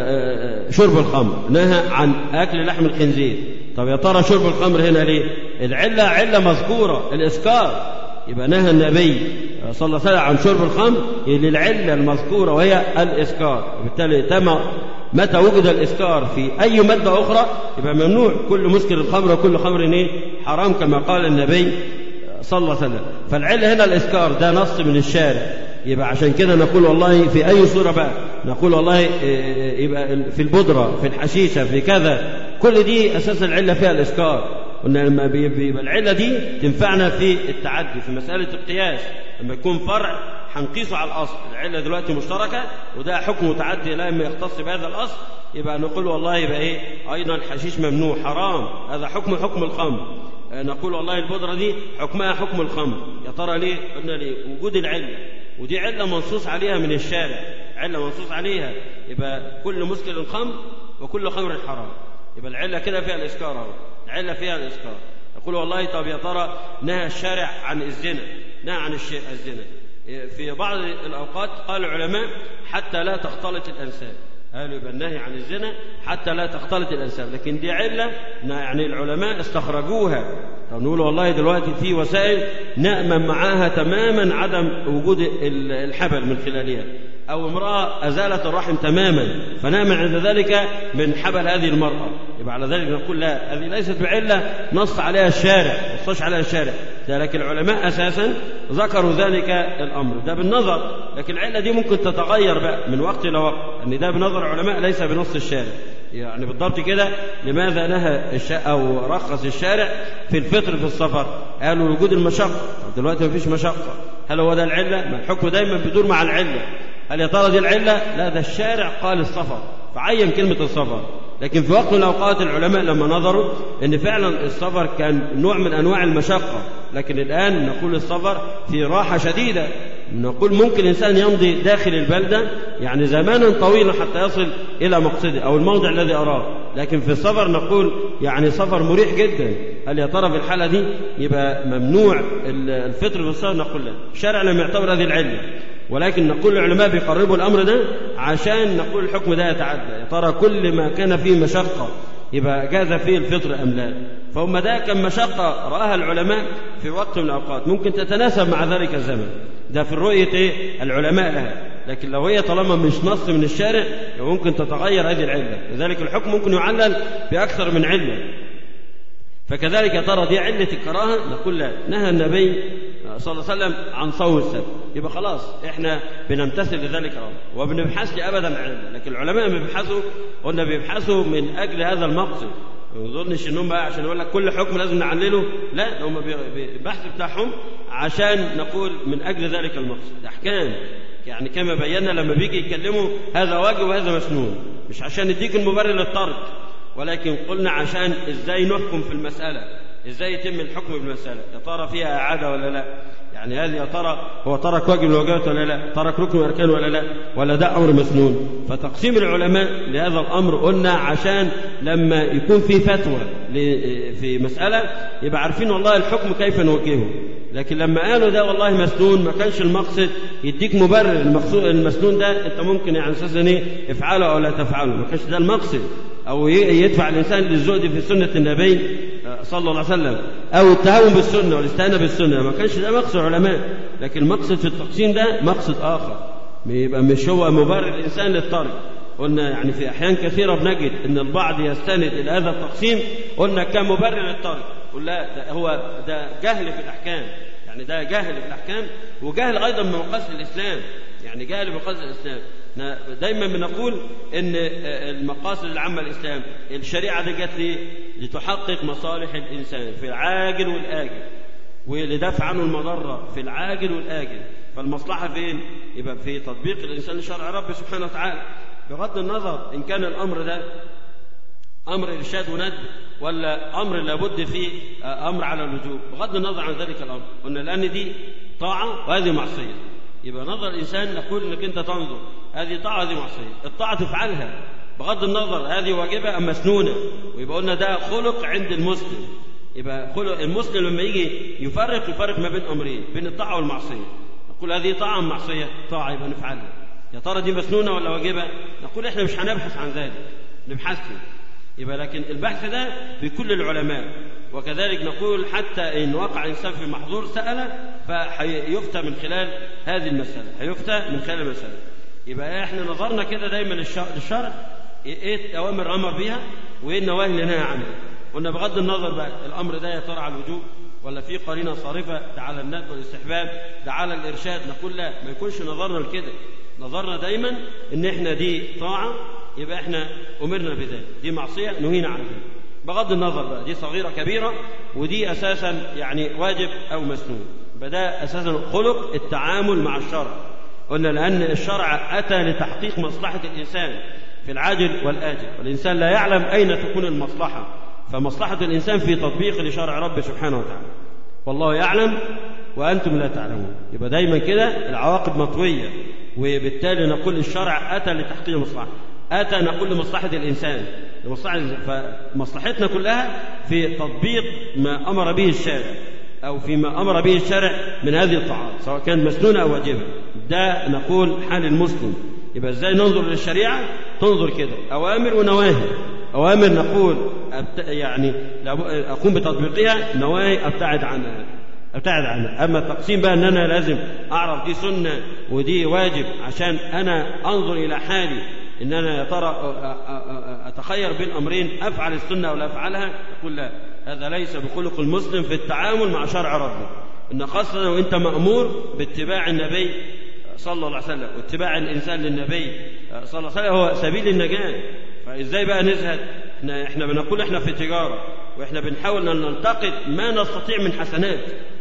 S1: شرب الخمر نهى عن أكل لحم الخنزير طب يا ترى شرب الخمر هنا ليه العلة علة مذكورة الإسكار يبقى نهى النبي صلى الله عليه وسلم عن شرب الخمر للعلة المذكورة وهي الإسكار وبالتالي تم متى وجد الإسكار في أي مادة أخرى يبقى ممنوع كل مسكر الخمر وكل خمر إيه حرام كما قال النبي صلى الله عليه وسلم فالعلة هنا الإسكار ده نص من الشارع يبقى عشان كده نقول والله في أي صورة بقى نقول والله يبقى في البودرة في الحشيشة في كذا كل دي أساس العلة فيها الإسكار قلنا لما بيبقى العلة دي تنفعنا في التعدي في مسألة القياس لما يكون فرع هنقيسه على الأصل العلة دلوقتي مشتركة وده حكم متعدي لا إما يختص بهذا الأصل يبقى نقول والله يبقى إيه أيضا الحشيش ممنوع حرام هذا حكم حكم الخمر نقول والله البودرة دي حكمها حكم الخمر يا ترى ليه قلنا ليه وجود العلة ودي علة منصوص عليها من الشارع علة منصوص عليها يبقى كل مسكر خمر وكل خمر حرام يبقى العلة كده فيها الإسكار أهو العلة فيها الإسكار يقول والله طب يا ترى نهى الشارع عن الزنا نهى عن الشيء الزنا في بعض الأوقات قال العلماء حتى لا تختلط الأنساب قالوا يبقى النهي عن الزنا حتى لا تختلط الأنساب لكن دي علة يعني العلماء استخرجوها طب نقول والله دلوقتي في وسائل نأمن معاها تماما عدم وجود الحبل من خلالها أو امرأة أزالت الرحم تماما فنأمن عند ذلك من حبل هذه المرأة يبقى على ذلك نقول لا هذه ليست بعلة نص عليها الشارع نصش عليها الشارع لكن العلماء أساسا ذكروا ذلك الأمر ده بالنظر لكن العلة دي ممكن تتغير بقى من وقت إلى وقت أن ده بنظر العلماء ليس بنص الشارع يعني بالضبط كده لماذا نهى أو رخص الشارع في الفطر في السفر قالوا وجود المشقة دلوقتي مفيش مشقة هل هو ده العلة ما الحكم دايما بيدور مع العلة هل يا ترى دي العلة لا ده الشارع قال السفر فعين كلمة السفر لكن في وقت من الأوقات العلماء لما نظروا أن فعلا السفر كان نوع من أنواع المشقة لكن الآن نقول السفر في راحة شديدة نقول ممكن الإنسان يمضي داخل البلدة يعني زمانا طويلا حتى يصل إلى مقصده أو الموضع الذي أراه لكن في السفر نقول يعني سفر مريح جدا هل يا ترى في الحالة دي يبقى ممنوع الفطر في السفر نقول لا الشارع لم يعتبر هذه العلة ولكن نقول العلماء بيقربوا الأمر ده عشان نقول الحكم ده يتعدى يا ترى كل ما كان فيه مشقة يبقى جاز فيه الفطر أم لا فهم ده كان مشقة رآها العلماء في وقت من الأوقات ممكن تتناسب مع ذلك الزمن ده في الرؤية إيه؟ العلماء لها لكن لو هي طالما مش نص من الشارع ممكن تتغير هذه العلة لذلك الحكم ممكن يعلل بأكثر من علة فكذلك يا ترى دي علة الكراهة نقول لا نهى النبي صلى الله عليه وسلم عن صوم السبت يبقى خلاص احنا بنمتثل لذلك الامر وبنبحث ابدا علة لكن العلماء بيبحثوا قلنا بيبحثوا من اجل هذا المقصد ما نظنش انهم بقى عشان يقول لك كل حكم لازم نعلله لا هم البحث بتاعهم عشان نقول من اجل ذلك المقصد احكام يعني كما بينا لما بيجي يتكلموا هذا واجب وهذا مسنون مش عشان نديك المبرر للترك ولكن قلنا عشان ازاي نحكم في المسألة ازاي يتم الحكم بالمسألة يا ترى فيها إعادة ولا لا يعني هذه يا ترى هو ترك واجب الواجبات ولا لا ترك ركن الأركان ولا لا ولا ده أمر مسنون فتقسيم العلماء لهذا الأمر قلنا عشان لما يكون في فتوى في مسألة يبقى عارفين والله الحكم كيف نوجهه لكن لما قالوا ده والله مسنون ما كانش المقصد يديك مبرر المقصود المسنون ده انت ممكن يعني اساسا ايه افعله او لا تفعله ما كانش ده المقصد أو يدفع الإنسان للزهد في سنة النبي صلى الله عليه وسلم أو التهاون بالسنة والاستهانة بالسنة ما كانش ده مقصد علماء لكن المقصد في التقسيم ده مقصد آخر يبقى مش هو مبرر الإنسان للترك قلنا يعني في أحيان كثيرة بنجد أن البعض يستند إلى هذا التقسيم قلنا كان مبرر للترك قل لا ده هو ده جهل في الأحكام يعني ده جهل في الأحكام وجهل أيضا من مقاصد الإسلام يعني جهل بمقاصد الإسلام دايما بنقول ان المقاصد العامه الاسلام الشريعه دي جت ليه؟ لتحقق مصالح الانسان في العاجل والاجل ولدفع عنه المضره في العاجل والاجل فالمصلحه فين؟ يبقى في تطبيق الانسان لشرع ربه سبحانه وتعالى بغض النظر ان كان الامر ده امر ارشاد وندب ولا امر لابد فيه امر على الوجوب بغض النظر عن ذلك الامر قلنا لان دي طاعه وهذه معصيه يبقى نظر الانسان نقول انك انت تنظر هذه طاعه هذه معصيه الطاعه تفعلها بغض النظر هذه واجبه ام مسنونه ويبقى قلنا ده خلق عند المسلم يبقى خلق المسلم لما يجي يفرق يفرق ما بين امرين بين الطاعه والمعصيه نقول هذه طاعه ام معصيه طاعه يبقى نفعلها يا ترى دي مسنونه ولا واجبه نقول احنا مش هنبحث عن ذلك نبحث يبقى لكن البحث ده بكل العلماء وكذلك نقول حتى إن وقع إنسان في محظور سأل فيفتى من خلال هذه المسألة هيفتى من خلال المسألة يبقى احنا نظرنا كده دايما للشرع ايه الأوامر أمر بها وايه النواهي اللي نهى عنها قلنا بغض النظر بقى الأمر ده يا ترى على الوجوب ولا في قرينة صارفة ده على الندب والاستحباب ده على الإرشاد نقول لا ما يكونش نظرنا لكده نظرنا دايما ان احنا دي طاعة يبقى احنا أمرنا بذلك دي معصية نهينا عن ذلك بغض النظر بقى دي صغيرة كبيرة ودي أساسا يعني واجب أو مسنون بدأ أساسا خلق التعامل مع الشرع قلنا لأن الشرع أتى لتحقيق مصلحة الإنسان في العاجل والآجل والإنسان لا يعلم أين تكون المصلحة فمصلحة الإنسان في تطبيق لشرع رب سبحانه وتعالى والله يعلم وأنتم لا تعلمون يبقى دايما كده العواقب مطوية وبالتالي نقول الشرع أتى لتحقيق المصلحة أتى نقول لمصلحة الإنسان لمصلحة فمصلحتنا كلها في تطبيق ما أمر به الشارع أو فيما أمر به الشارع من هذه الطاعات سواء كان مسنونة أو واجبة ده نقول حال المسلم يبقى إزاي ننظر للشريعة تنظر كده أوامر ونواهي أوامر نقول أبت... يعني أقوم بتطبيقها نواهي أبتعد عنها ابتعد عنها اما التقسيم بقى ان انا لازم اعرف دي سنه ودي واجب عشان انا انظر الى حالي ان انا يا ترى اتخير بين امرين افعل السنه ولا افعلها يقول لا هذا ليس بخلق المسلم في التعامل مع شرع ربه ان خاصه لو انت مامور باتباع النبي صلى الله عليه وسلم واتباع الانسان للنبي صلى الله عليه وسلم هو سبيل النجاه فازاي بقى نزهد احنا احنا بنقول احنا في تجاره واحنا بنحاول ان نلتقط ما نستطيع من حسنات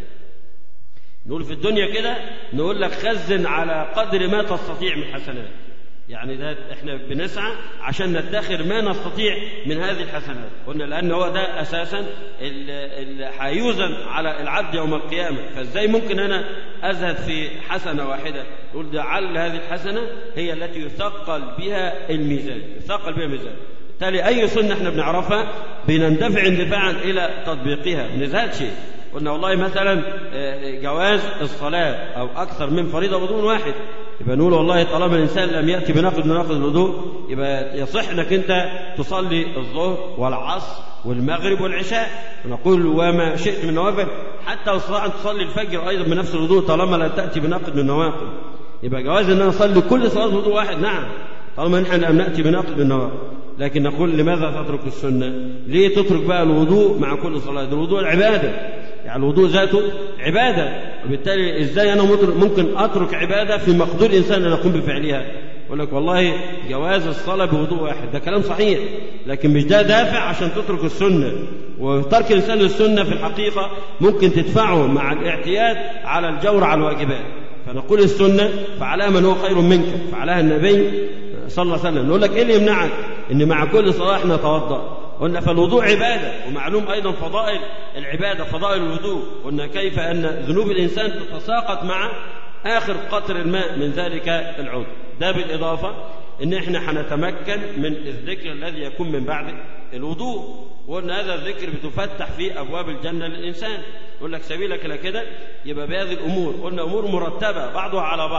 S1: نقول في الدنيا كده نقول لك خزن على قدر ما تستطيع من حسنات يعني ده احنا بنسعى عشان ندخر ما نستطيع من هذه الحسنات قلنا لان هو ده اساسا اللي هيوزن على العبد يوم القيامه فازاي ممكن انا ازهد في حسنه واحده نقول لعل هذه الحسنه هي التي يثقل بها الميزان يثقل بها الميزان بالتالي اي سنه احنا بنعرفها بنندفع اندفاعا الى تطبيقها ما نزهدش قلنا والله مثلا جواز الصلاه او اكثر من فريضه بدون واحد يبقى نقول والله طالما الانسان لم ياتي بناقض من ناقض الوضوء يبقى يصح انك انت تصلي الظهر والعصر والمغرب والعشاء ونقول وما شئت من نوافل حتى استطاع ان تصلي الفجر ايضا بنفس الوضوء طالما لا تاتي بناقض من النواقض يبقى جواز ان انا اصلي كل صلاه وضوء واحد نعم طالما نحن لم ناتي بناقض من النواقض لكن نقول لماذا تترك السنه؟ ليه تترك بقى الوضوء مع كل صلاه؟ الوضوء العباده يعني الوضوء ذاته عبادة وبالتالي ازاي انا ممكن اترك عبادة في مقدور الانسان ان اقوم بفعلها يقول لك والله جواز الصلاة بوضوء واحد ده كلام صحيح لكن مش ده دافع عشان تترك السنة وترك الانسان للسنة في الحقيقة ممكن تدفعه مع الاعتياد على الجور على الواجبات فنقول السنة فعلها من هو خير منك فعلها النبي صلى الله عليه وسلم نقول لك ايه اللي يمنعك ان مع كل صلاة احنا نتوضأ قلنا فالوضوء عبادة ومعلوم أيضا فضائل العبادة فضائل الوضوء قلنا كيف أن ذنوب الإنسان تتساقط مع آخر قطر الماء من ذلك العضو ده بالإضافة إن إحنا هنتمكن من الذكر الذي يكون من بعد الوضوء وقلنا هذا الذكر بتفتح فيه أبواب الجنة للإنسان يقول لك سبيلك إلى كده يبقى بهذه الأمور قلنا أمور مرتبة بعضها على بعض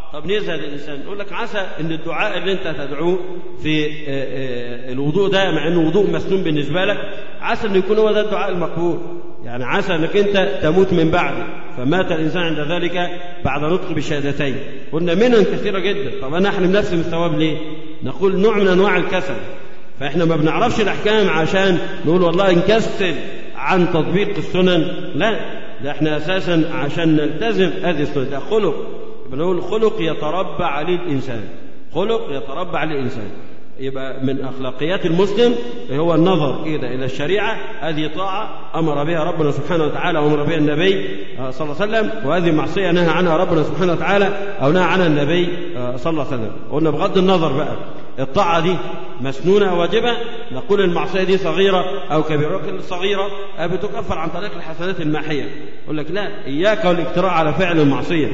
S1: طب نزهد الإنسان يقول لك عسى أن الدعاء اللي أنت تدعوه في الوضوء ده مع أنه وضوء مسنون بالنسبة لك عسى أن يكون هو ده الدعاء المقبول يعني عسى أنك أنت تموت من بعده فمات الإنسان عند ذلك بعد نطق بالشهادتين قلنا منن كثيرة جدا طب أنا أحرم نفسي من الثواب ليه نقول نوع من أنواع الكسل فإحنا ما بنعرفش الأحكام عشان نقول والله نكسل عن تطبيق السنن لا ده احنا أساسا عشان نلتزم هذه السنن ده خلق بنقول خلق يتربى عليه الإنسان خلق يتربى عليه الإنسان يبقى من أخلاقيات المسلم هو النظر إلى إلى الشريعة هذه طاعة أمر بها ربنا سبحانه وتعالى وأمر بها النبي صلى الله عليه وسلم وهذه معصية نهى عنها ربنا سبحانه وتعالى أو نهى عنها النبي صلى الله عليه وسلم قلنا بغض النظر بقى الطاعة دي مسنونة واجبة نقول المعصية دي صغيرة أو كبيرة لكن الصغيرة بتكفر عن طريق الحسنات الماحية يقول لك لا إياك والاجتراء على فعل المعصية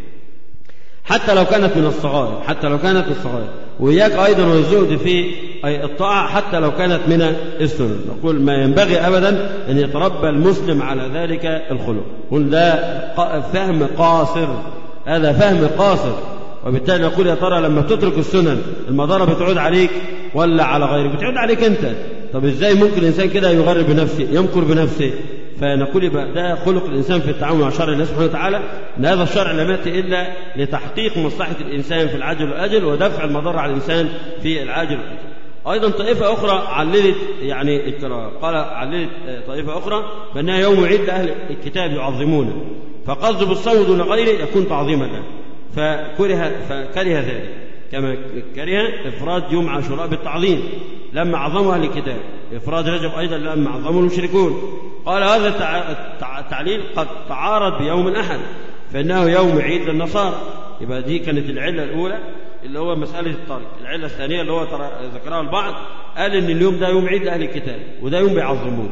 S1: حتى لو كانت من الصغائر حتى لو كانت من الصغائر وإياك أيضا والزهد في الطاعة حتى لو كانت من السنن نقول ما ينبغي أبدا أن يتربى المسلم على ذلك الخلق قل ده فهم قاصر هذا فهم قاصر وبالتالي نقول يا ترى لما تترك السنن المضرة بتعود عليك ولا على غيرك بتعود عليك أنت طب إزاي ممكن الإنسان كده يغرر بنفسه يمكر بنفسه فنقول يبقى ده خلق الانسان في التعامل مع شرع الله سبحانه وتعالى ان هذا الشرع لم ياتي الا لتحقيق مصلحه الانسان في العاجل والاجل ودفع المضره على الانسان في العاجل والاجل. ايضا طائفه اخرى عللت يعني القراءه قال عللت طائفه اخرى بانها يوم عيد لاهل الكتاب يعظمونه فقصد بالصوم دون غيره يكون تعظيما له فكره فكره ذلك كما كره افراد يوم عاشوراء بالتعظيم لما عظموا اهل الكتاب افراد رجب ايضا لما عظموا المشركون قال هذا التعليل قد تعارض بيوم الاحد فانه يوم عيد للنصارى يبقى دي كانت العله الاولى اللي هو مساله الترك العله الثانيه اللي هو ذكرها البعض قال ان اليوم ده يوم عيد لاهل الكتاب وده يوم بيعظموه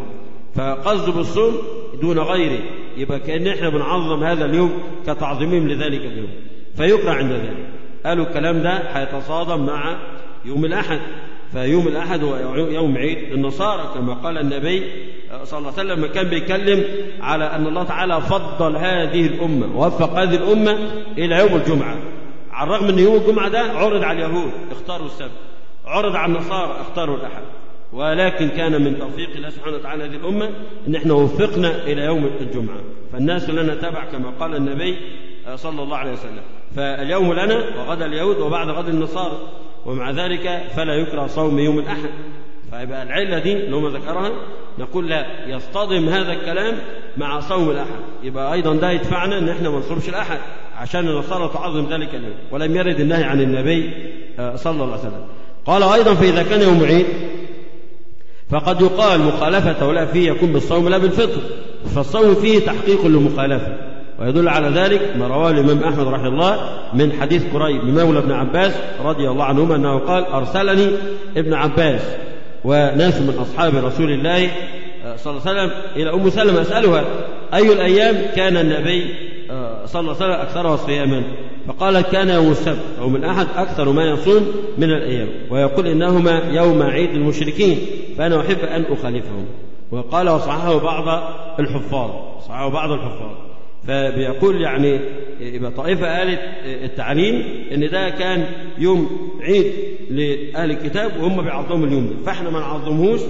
S1: فقصد بالصوم دون غيره يبقى كان احنا بنعظم هذا اليوم كتعظيمهم لذلك اليوم فيكره عند ذلك قالوا الكلام ده هيتصادم مع يوم الأحد فيوم الأحد هو يوم عيد النصارى كما قال النبي صلى الله عليه وسلم كان بيتكلم على أن الله تعالى فضل هذه الأمة ووفق هذه الأمة إلى يوم الجمعة على الرغم أن يوم الجمعة ده عرض على اليهود اختاروا السبت عرض على النصارى اختاروا الأحد ولكن كان من توفيق الله سبحانه وتعالى هذه الأمة أن احنا وفقنا إلى يوم الجمعة فالناس لنا تبع كما قال النبي صلى الله عليه وسلم فاليوم لنا وغدا اليهود وبعد غد النصارى ومع ذلك فلا يكره صوم يوم الأحد فيبقى العلة دي اللي هم ذكرها نقول لا يصطدم هذا الكلام مع صوم الأحد يبقى أيضا ده يدفعنا أن احنا ما نصومش الأحد عشان النصارى تعظم ذلك اليوم ولم يرد النهي عن النبي صلى الله عليه وسلم قال أيضا فإذا كان يوم عيد فقد يقال مخالفة ولا فيه يكون بالصوم لا بالفطر فالصوم فيه تحقيق للمخالفة ويدل على ذلك ما رواه الإمام أحمد رحمه الله من حديث قريب مولى ابن عباس رضي الله عنهما أنه قال أرسلني ابن عباس وناس من أصحاب رسول الله صلى الله عليه وسلم إلى أم سلمة أسألها أي الأيام كان النبي صلى الله عليه وسلم أكثرها صياما فقالت كان يوم السبت يوم الأحد أكثر ما يصوم من الأيام ويقول إنهما يوم عيد المشركين فأنا أحب أن أخالفهم وقال وصححه بعض الحفاظ صححه بعض الحفاظ فبيقول يعني يبقى طائفة قالت التعليم إن ده كان يوم عيد لأهل الكتاب وهم بيعظموا اليوم ده فإحنا ما نعظمهوش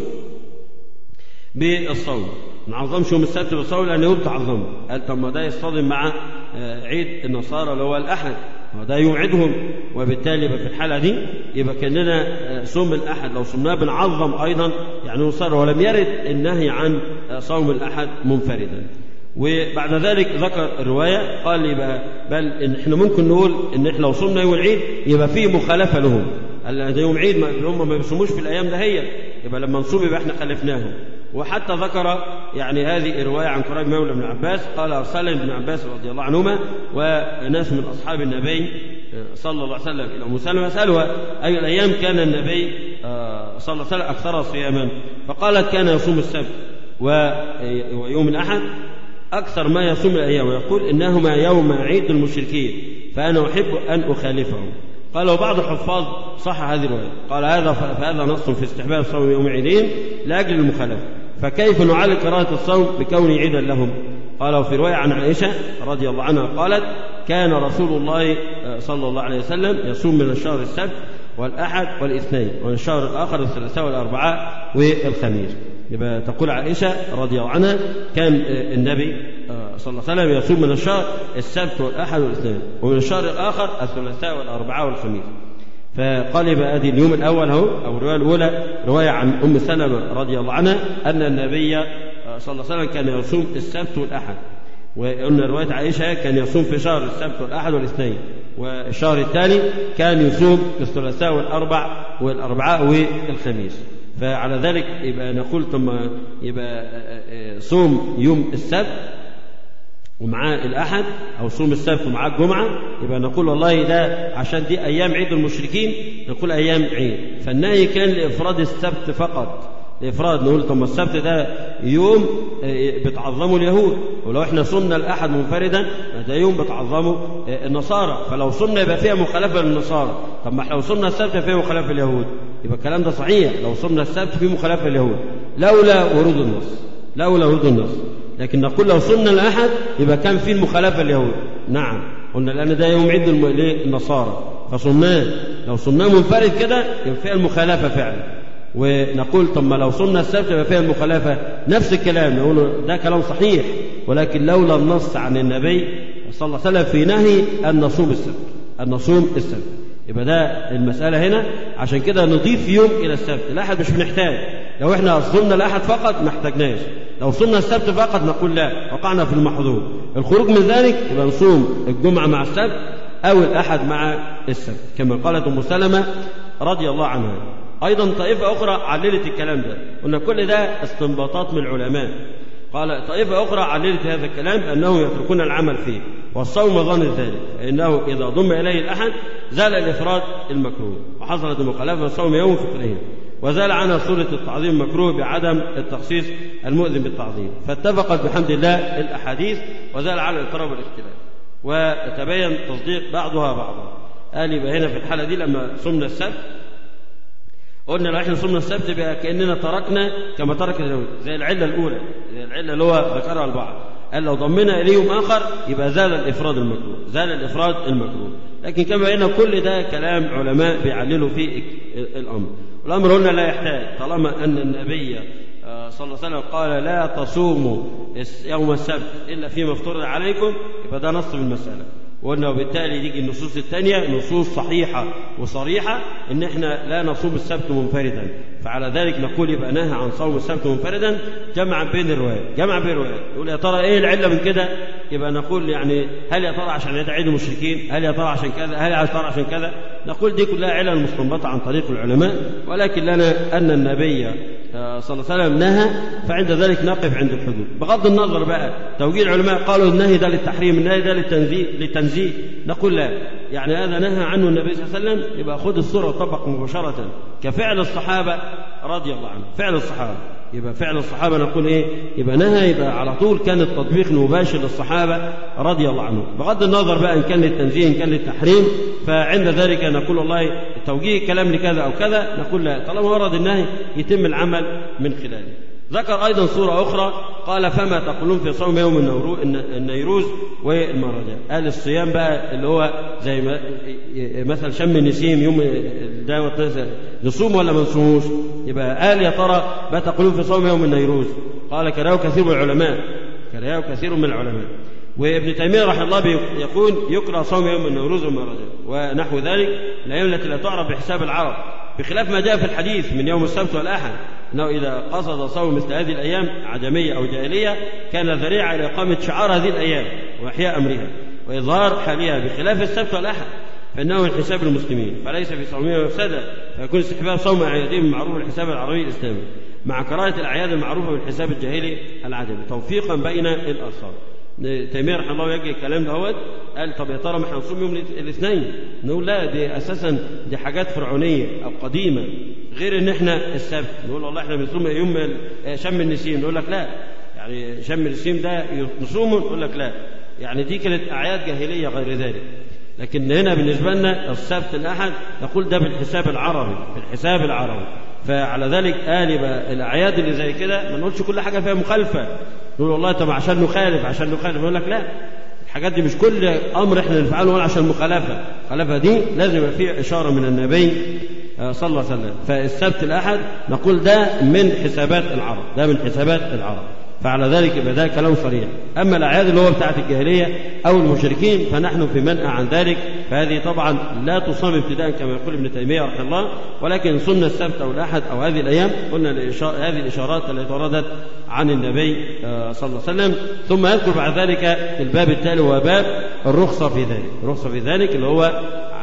S1: بالصوم ما نعظمش يوم السبت بالصوم لأن يوم تعظمه قال طب ما ده يصطدم مع عيد النصارى اللي هو الأحد وده يوم عيدهم وبالتالي يبقى في الحالة دي يبقى كأننا صوم الأحد لو صمناه بنعظم أيضا يعني نصر ولم يرد النهي عن صوم الأحد منفردا وبعد ذلك ذكر الرواية قال يبقى بل إن احنا ممكن نقول ان احنا لو صمنا يوم العيد يبقى فيه مخالفة لهم قال ده يوم عيد ما هم ما بيصوموش في الأيام دهية يبقى لما نصوم يبقى احنا خالفناهم وحتى ذكر يعني هذه الرواية عن قريب مولى بن عباس قال أرسل ابن عباس رضي الله عنهما وناس من أصحاب النبي صلى الله عليه وسلم إلى أم سلمة يسألها أي الأيام كان النبي صلى الله عليه وسلم أكثر صياما فقالت كان يصوم السبت ويوم الأحد أكثر ما يصوم الأيام ويقول إنهما يوم عيد المشركين فأنا أحب أن أخالفهم قال وبعض الحفاظ صح هذه الرواية قال هذا فهذا نص في استحباب صوم يوم عيدين لأجل المخالفة فكيف نعلل كراهة الصوم بكونه عيدا لهم قال وفي رواية عن عائشة رضي الله عنها قالت كان رسول الله صلى الله عليه وسلم يصوم من الشهر السبت والأحد والاثنين ومن الشهر الآخر الثلاثاء والأربعاء والخميس يبقى تقول عائشة رضي الله عنها كان النبي صلى الله عليه وسلم يصوم من الشهر السبت والأحد والاثنين ومن الشهر الآخر الثلاثاء والأربعاء والخميس فقال يبقى ادي اليوم الاول اهو او الروايه الاولى روايه عن ام سلمه رضي الله عنها ان النبي صلى الله عليه وسلم كان يصوم السبت والاحد وقلنا روايه عائشه كان يصوم في شهر السبت والاحد والاثنين والشهر الثاني كان يصوم الثلاثاء والاربع والاربعاء والخميس فعلى ذلك يبقى نقول ثم يبقى صوم يوم السبت ومعاه الأحد أو صوم السبت ومعاه الجمعة يبقى نقول والله ده عشان دي أيام عيد المشركين نقول أيام عيد فالنهي كان لإفراد السبت فقط لإفراد نقول طب السبت ده يوم بتعظمه اليهود ولو احنا صمنا الأحد منفردا ده يوم بتعظمه النصارى فلو صمنا يبقى فيها مخالفة للنصارى طب ما احنا لو صمنا السبت فيها مخالفة لليهود يبقى الكلام ده صحيح لو صمنا السبت فيه مخالفة لليهود لولا ورود النص لولا ورود النص لكن نقول لو صمنا الأحد يبقى كان فيه المخالفة اليهود نعم قلنا لأن ده يوم عيد النصارى فصمناه لو صمناه منفرد كده يبقى فيها المخالفة فعلا ونقول طب ما لو صمنا السبت يبقى فيها المخالفة نفس الكلام نقول ده كلام صحيح ولكن لولا النص عن النبي صلى الله عليه وسلم في نهي أن نصوم السبت أن نصوم السبت يبقى ده المسألة هنا عشان كده نضيف يوم إلى السبت الأحد مش بنحتاج لو احنا صمنا الأحد فقط ما احتاجناش لو صمنا السبت فقط نقول لا وقعنا في المحظور الخروج من ذلك يبقى نصوم الجمعة مع السبت أو الأحد مع السبت كما قالت أم سلمة رضي الله عنها أيضا طائفة أخرى عللت الكلام ده قلنا كل ده استنباطات من العلماء قال طائفة أخرى عللت هذا الكلام أنهم يتركون العمل فيه والصوم ظن ذلك فإنه إذا ضم إليه الأحد زال الإفراد المكروه وحصلت المخالفة الصوم يوم فطرهم وزال عنها صورة التعظيم مكروه بعدم التخصيص المؤذن بالتعظيم فاتفقت بحمد الله الأحاديث وزال على الاضطراب والاختلاف وتبين تصديق بعضها بعضا قال يبقى هنا في الحالة دي لما صمنا السبت قلنا لو احنا صمنا السبت بقى كاننا تركنا كما ترك اليهود زي العله الاولى زي العله اللي هو ذكرها البعض قال لو ضمنا اليهم اخر يبقى زال الافراد المكروه زال الافراد المكروه لكن كما ان كل ده كلام علماء بيعللوا فيه الامر والامر هنا لا يحتاج طالما ان النبي صلى الله عليه وسلم قال لا تصوموا يوم السبت الا فيما افترض عليكم يبقى ده نص في المساله وقلنا وبالتالي تيجي النصوص الثانية نصوص صحيحة وصريحة إن إحنا لا نصوم السبت منفردا فعلى ذلك نقول يبقى نهى عن صوم السبت منفردا جمعا بين الروايات جمع بين الروايات يقول يا ترى إيه العلة من كده يبقى نقول يعني هل يا ترى عشان عيد المشركين هل يا ترى عشان كذا هل يا ترى عشان كذا نقول دي كلها علل مستنبطة عن طريق العلماء ولكن لنا أن النبي صلى الله عليه وسلم نهى فعند ذلك نقف عند الحدود بغض النظر بقى توجيه العلماء قالوا النهي ده للتحريم النهي ده للتنزيه للتنزيه نقول لا يعني هذا نهى عنه النبي صلى الله عليه وسلم يبقى خذ الصورة وطبق مباشرة كفعل الصحابة رضي الله عنهم فعل الصحابة يبقى فعل الصحابة نقول إيه يبقى نهى يبقى على طول كان التطبيق مباشر للصحابة رضي الله عنهم بغض النظر بقى إن كان للتنزيه إن كان للتحريم فعند ذلك نقول والله توجيه كلام لكذا أو كذا نقول لا طالما ورد النهي يتم العمل من خلاله ذكر أيضا صورة أخرى قال فما تقولون في صوم يوم النيروز والمهرجان قال الصيام بقى اللي هو زي ما مثل شم النسيم يوم دعوة نصوم ولا ما نصوموش يبقى قال يا ترى ما تقولون في صوم يوم النيروز قال كرهه كثير من العلماء كرهه كثير من العلماء وابن تيمية رحمه الله يقول يكره صوم يوم النوروز والمهرجان ونحو ذلك الأيام التي لا تعرف بحساب العرب بخلاف ما جاء في الحديث من يوم السبت والأحد أنه إذا قصد صوم مثل هذه الأيام عجمية أو جاهلية كان ذريعة إلى إقامة شعار هذه الأيام وإحياء أمرها وإظهار حالها بخلاف السبت والأحد فإنه من حساب المسلمين فليس في صومها مفسدة فيكون استحباب صوم أعيادهم معروف الحساب العربي الإسلامي مع كراهة الأعياد المعروفة بالحساب الجاهلي العجمي توفيقا بين الأصحاب تيمية رحمه الله يجي الكلام دوت قال طب يا ترى ما احنا هنصوم يوم الاثنين نقول لا دي اساسا دي حاجات فرعونيه او قديمه غير ان احنا السبت نقول والله احنا بنصوم يوم شم النسيم نقول لك لا يعني شم النسيم ده نصومه نقول لك لا يعني دي كانت اعياد جاهليه غير ذلك لكن هنا بالنسبه لنا السبت الاحد نقول ده بالحساب العربي بالحساب العربي فعلى ذلك قال يبقى الاعياد اللي زي كده ما نقولش كل حاجه فيها مخالفه نقول والله طب عشان نخالف عشان نخالف يقول لك لا الحاجات دي مش كل امر احنا نفعله ولا عشان مخالفه المخالفه دي لازم يبقى فيه اشاره من النبي صلى الله عليه وسلم فالسبت الاحد نقول ده من حسابات العرب ده من حسابات العرب فعلى ذلك يبقى ده كلام صريح اما الاعياد اللي هو بتاعه الجاهليه او المشركين فنحن في منأى عن ذلك فهذه طبعا لا تصام ابتداء كما يقول ابن تيميه رحمه الله ولكن سنه السبت او الاحد او هذه الايام قلنا هذه الاشارات التي وردت عن النبي صلى الله عليه وسلم ثم يذكر بعد ذلك الباب التالي وهو باب الرخصه في ذلك الرخصه في ذلك اللي هو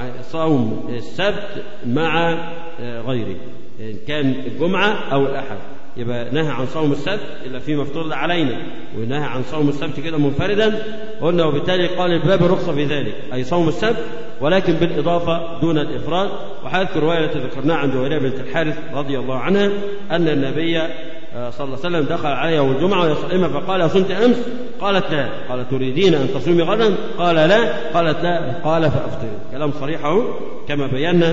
S1: صوم السبت مع غيره إن كان الجمعة أو الأحد يبقى نهى عن صوم السبت إلا فيما افترض علينا ونهى عن صوم السبت كده منفردا قلنا وبالتالي قال الباب الرخصة في ذلك أي صوم السبت ولكن بالإضافة دون الإفراد وحذكر رواية ذكرناها عن جويرية بنت الحارث رضي الله عنها أن النبي صلى الله عليه وسلم دخل عليها يوم الجمعة وهي صائمة فقال صمت أمس قالت لا قال تريدين أن تصومي غدا قال لا قالت لا قال فأفطر كلام صريح أهو كما بينا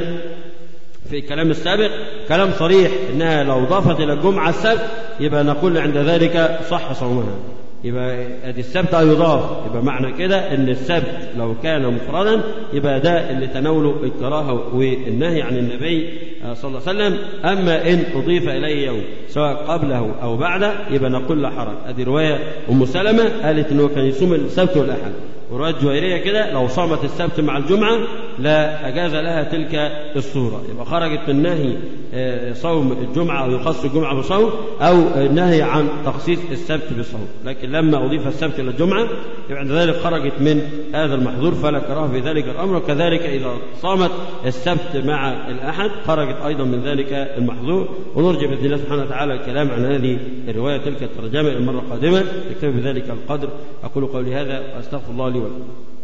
S1: في الكلام السابق كلام صريح انها لو ضافت الى الجمعه السبت يبقى نقول عند ذلك صح صومها يبقى ادي السبت يضاف يبقى معنى كده ان السبت لو كان مفردا يبقى ده اللي تناوله الكراهه والنهي عن النبي صلى الله عليه وسلم اما ان اضيف اليه يوم سواء قبله او بعده يبقى نقول لا حرج ادي روايه ام سلمه قالت انه كان يصوم السبت والاحد وروايه جويريه كده لو صامت السبت مع الجمعه لا اجاز لها تلك الصوره يبقى خرجت من نهي صوم الجمعه او يخص الجمعه بصوم او النهي عن تخصيص السبت بصوم لكن لما اضيف السبت الى الجمعه يبقى عند ذلك خرجت من هذا المحظور فلا كراهه في ذلك الامر وكذلك اذا صامت السبت مع الاحد خرجت ايضا من ذلك المحظور ونرجع باذن الله سبحانه وتعالى الكلام عن هذه الروايه تلك الترجمه المره القادمه نكتفي بذلك القدر اقول قولي هذا واستغفر الله لي ولكم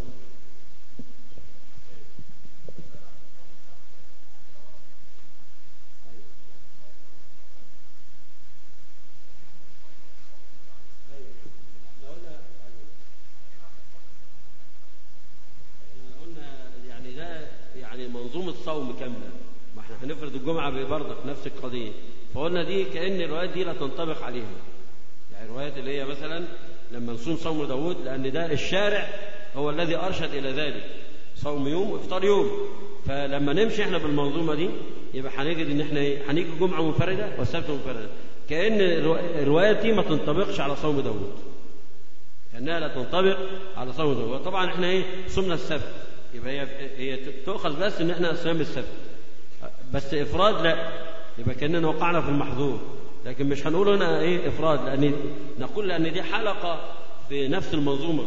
S1: الصوم كاملة ما احنا هنفرض الجمعة برضك نفس القضية فقلنا دي كأن الروايات دي لا تنطبق عليها يعني الروايات اللي هي مثلا لما نصوم صوم داود لأن ده الشارع هو الذي أرشد إلى ذلك صوم يوم وإفطار يوم فلما نمشي احنا بالمنظومة دي يبقى هنجد ان احنا هنيجي الجمعة منفردة والسبت منفردة كأن الروايات دي ما تنطبقش على صوم داود كأنها لا تنطبق على صوم داود وطبعا احنا ايه صمنا السبت يبقى هي هي تؤخذ بس ان احنا صيام السبت بس افراد لا يبقى كاننا وقعنا في المحظور لكن مش هنقول هنا ايه افراد لان نقول لان دي حلقه في نفس المنظومه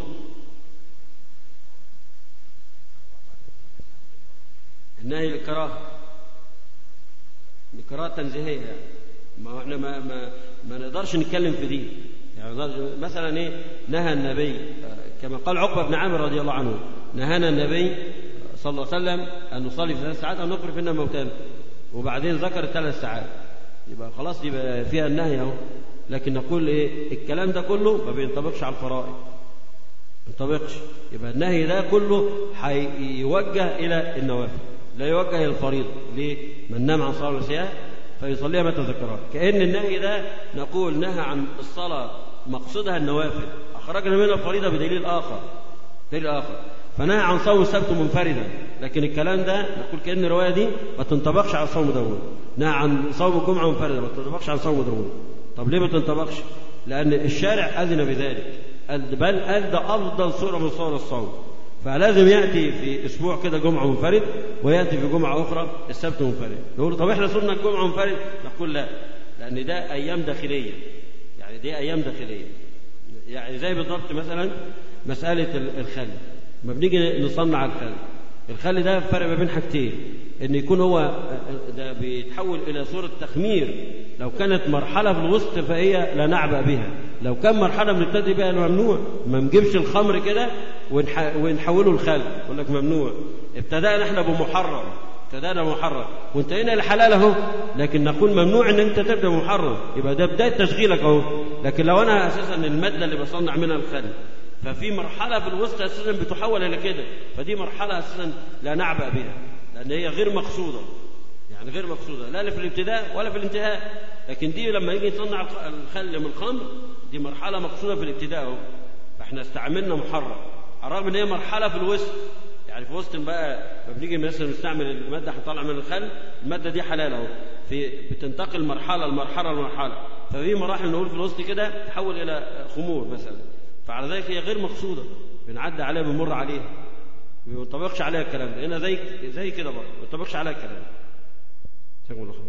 S1: النهي للكراهه الكراهه تنزيهيه يعني ما احنا ما ما ما نقدرش نتكلم في دي يعني مثلا ايه نهى النبي كما قال عقبه بن عامر رضي الله عنه نهانا النبي صلى الله عليه وسلم أن نصلي في ثلاث ساعات أو نقرأ فينا موتانا وبعدين ذكر ثلاث ساعات يبقى خلاص يبقى فيها النهي أهو لكن نقول إيه الكلام ده كله ما بينطبقش على الفرائض ما ينطبقش يبقى النهي ده كله هيوجه إلى النوافل لا يوجه إلى الفريضة ليه؟ من نام عن صلاة ونسيها فيصليها متى ذكرها كأن النهي ده نقول نهى عن الصلاة مقصدها النوافل أخرجنا منها الفريضة بدليل آخر دليل آخر فنهى عن صوم السبت منفردا لكن الكلام ده نقول كأن الرواية دي ما تنطبقش على صوم داوود نهى عن صوم الجمعة منفردا ما تنطبقش على صوم داوود طب ليه ما تنطبقش لأن الشارع أذن بذلك بل قال ده أفضل صورة من صور الصوم فلازم يأتي في أسبوع كده جمعة منفرد ويأتي في جمعة أخرى السبت منفرد يقول طب إحنا صرنا الجمعة منفرد نقول لا لأن ده أيام داخلية يعني دي أيام داخلية يعني زي بالضبط مثلا مسألة الخل ما بنيجي نصنع الخل الخل ده فرق ما بين حاجتين ان يكون هو ده بيتحول الى صوره تخمير لو كانت مرحله في الوسط فهي لا نعبأ بها لو كان مرحله بنبتدي بها ممنوع ما نجيبش الخمر كده ونح... ونحوله الخل يقول لك ممنوع ابتدأنا احنا بمحرم ابتدأنا محرم وانتهينا لحلال اهو لكن نقول ممنوع ان انت تبدا محرم يبقى ده بدايه تشغيلك اهو لكن لو انا اساسا الماده اللي بصنع منها الخل ففي مرحله في الوسط اساسا بتحول الى كده فدي مرحله اساسا لا نعبأ بها لان هي غير مقصوده يعني غير مقصوده لا في الابتداء ولا في الانتهاء لكن دي لما يجي يصنع الخل من الخمر دي مرحله مقصوده في الابتداء اهو فاحنا استعملنا محرم على الرغم ان هي مرحله في الوسط يعني في وسط بقى ما بنيجي مثلا نستعمل الماده هنطلع من الخل الماده دي حلال اهو في بتنتقل مرحله لمرحله لمرحله ففي مراحل نقول في الوسط كده تحول الى خمور مثلا فعلى ذلك هي غير مقصوده بنعدي عليها بنمر عليها ما بينطبقش عليها الكلام ده هنا زي زي كده برضه ما بينطبقش عليها الكلام ده جزاكم الله خير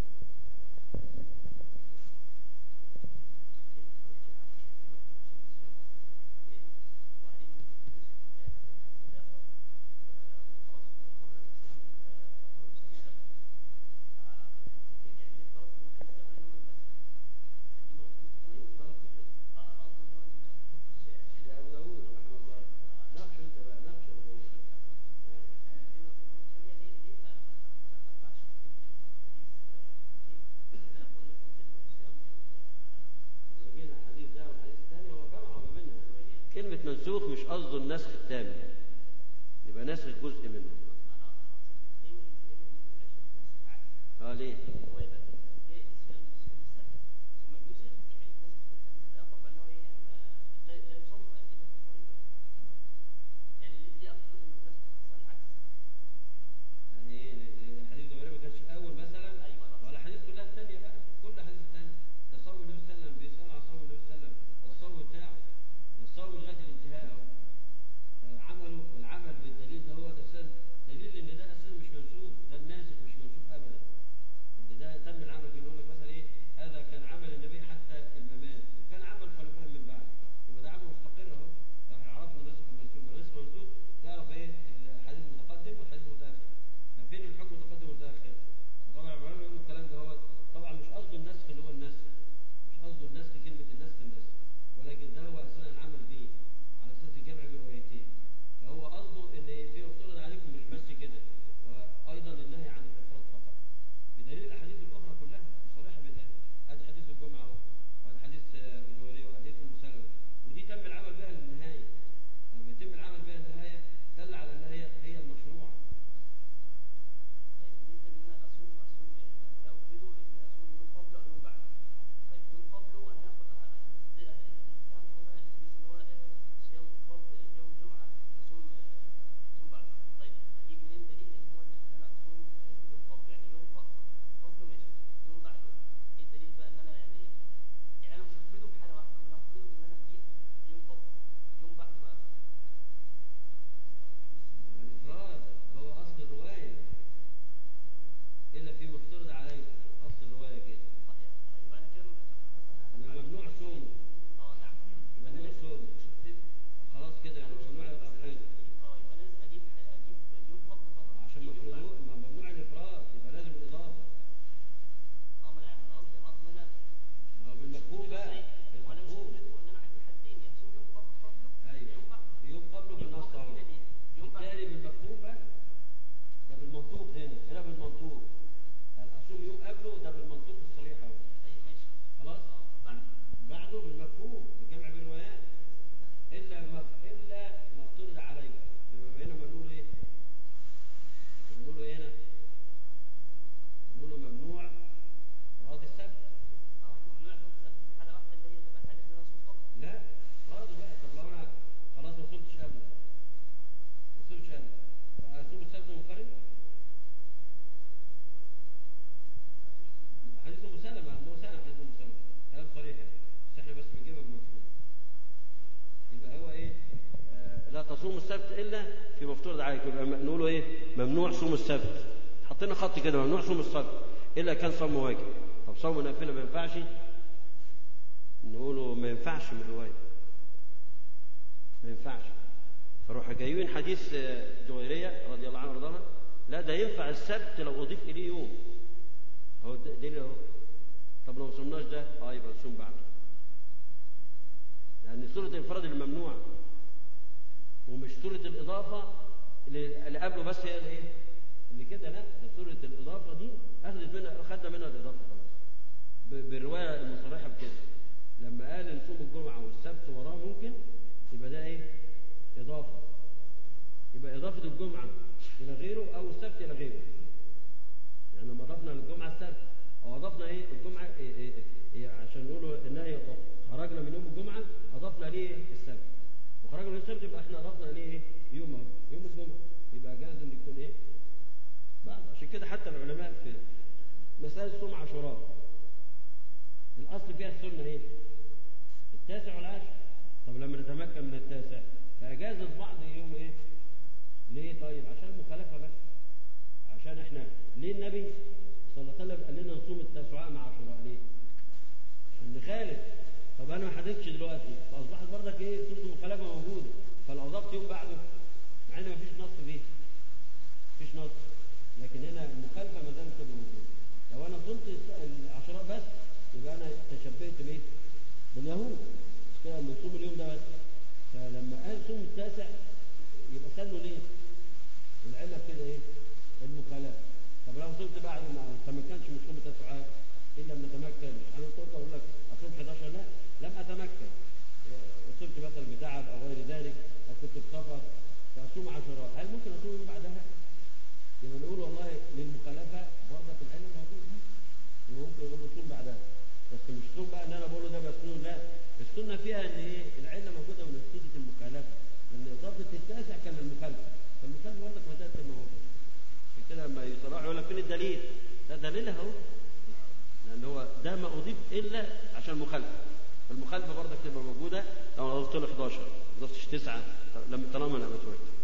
S1: كلمة منسوخ مش قصده النسخ التام يبقى نسخ جزء منه اه ليه؟ يعني ايه الحديث الجمهوري ما كانش الاول مثلا ولا حديث كلها الثانيه بقى كل حديث ثاني ده صوم النبي صلى الله عليه وسلم بيسال عن صوم النبي صلى الله عليه وسلم والصوم بتاعه والصوم لغايه الانتهاء اهو عمله والعمل بالدليل ده هو ده سن دليل ان ده اساسا مش منسوخ ده الناسخ مش منسوخ ابدا ان ده تم العمل بيه يقول لك مثلا ايه هذا كان عمل النبي حتى الممات وكان عمل خلفاء من بعد يبقى ده عمل مستقر اهو لو احنا عرفنا الناسخ والمنسوخ والناسخ والمنسوخ نعرف ايه الحديث المتقدم والحديث المتاخر ففين الحكم المتقدم والمتاخر طبعا العلماء يقولوا الكلام ده هو طبعا مش قصده النسخ اللي هو النسخ مش قصده النسخ كلمه النسخ النسخ ولكن ده هو اساسا العمل بيه على اساس الجمع بين روايتين فهو قصده ان في مفترض عليكم مش بس كده وايضا النهي عن الافراط فقط بدليل الاحاديث الاخرى كلها صريحه بذلك هذا حديث الجمعه اهو وهذا حديث الجويريه وحديث ام سلمه ودي تم العمل بها للنهايه لما يتم العمل بها للنهايه دل على ان هي هي المشروعه الإفراد هو أصل الرواية إلا في مفترض عليك أصل الرواية كده إنه ممنوع صوم ممنوع صوم خلاص كده يبقى ممنوع الأفراد عشان مفروض ما ممنوع الإفراد يبقى لازم الإضافة ما هو بالمفهوم بقى بالمفهوم أيوه يوم قبله بالنص أهو بالتالي بالمفهوم بقى ده بالمنطوق هنا هنا بالمنطوق الأصوم يوم قبله ده بالمنطوق الصريح أهو خلاص بعده بالمفهوم بالجمع بالروايات إلا ما إلا ما افترض عليك يبقى هنا بنقول إيه؟ بنقول إيه هنا؟ بنقول ممنوع راد السبت لا راضي بقى طب لو أنا خلاص ما صمتش قبله ما صمتش قبله أصوم السبت منفرد؟ حديث ام سلمة ام سلمة حديث ام سلمة كلام صريح يعني. بس احنا بس بنجيبها بمفهوم يبقى هو ايه آه لا تصوم السبت الا في مفترض عليك يبقى م- نقوله ايه ممنوع صوم السبت حطينا خط كده ممنوع صوم السبت الا كان صوم واجب طب صوم نافله ما ينفعش نقوله ما ينفعش من الروايه ما ينفعش فروح جايبين حديث آه، جويريه رضي الله عنها وارضاها لا ده ينفع السبت لو اضيف اليه يوم اهو ده- دليل اهو طب لو ما صمناش ده اه يبقى نصوم بعده لان سوره الانفراد الممنوع ومش سوره الاضافه اللي اللي قبله بس هي الايه اللي كده لا ده سوره الاضافه دي اخذت منها خدنا منها الاضافه خلاص ب- بالروايه المصرحه بكده لما قال نصوم الجمعه والسبت وراه ممكن يبقى ده ايه اضافه يبقى اضافه الجمعه الى غيره او السبت الى غيره يعني لما اضفنا للجمعه السبت او اضفنا ايه الجمعه إيه إيه إيه عشان نقولوا انها خرجنا من يوم الجمعه اضفنا ليه السبت خرج من السبت يبقى احنا اضفنا عليه ايه يوم اهو يوم الجمعه يبقى جاز ان يكون ايه بعد عشان كده حتى العلماء في مسائل صوم عاشوراء الاصل فيها السنه ايه التاسع والعاشر طب لما نتمكن من التاسع فاجاز البعض يوم ايه ليه طيب عشان مخالفه بس عشان احنا ليه النبي صلى الله عليه وسلم قال لنا نصوم التاسعاء مع عاشوراء ليه عشان نخالف طب انا ما حددتش دلوقتي فاصبحت برضك ايه صوره المخالفه موجوده فلو اضفت يوم بعده مع ان مفيش نص فيه مفيش نص لكن هنا المخالفه ما زالت تبقى موجوده لو انا صمت العشراء بس يبقى انا تشبهت بايه؟ باليهود مش كده لما نصوم اليوم ده بس فلما قال صوم التاسع يبقى سنه ليه؟ العلة كده ايه؟ المخالفه طب لو صمت بعد ما تمكنش من صوم التاسعات الا لم نتمكن انا قلت اقول لك اصوم 11 لا لم اتمكن وصلت مثلا بتعب او غير ذلك او كنت في سفر فاصوم عاشوراء هل ممكن اصوم من بعدها؟ يبقى نقول والله للمخالفه برضه في العلم موجود ممكن يقول صوم بعدها بس مش صوم بقى ان انا بقول له ده مسنون لا السنه فيها ان ايه العله موجوده من نتيجه المخالفه لان اضافه التاسع كان للمخالفه فالمخالفه برضك ما زالت موجوده عشان كده لما يصرح يقول لك فين الدليل؟ ده دليلها اهو لان هو ده ما اضيف الا عشان مخالفه فالمخالفه برضك تبقى موجوده لو اضفت له 11 ما اضفتش 9 لما طالما انا بتوجه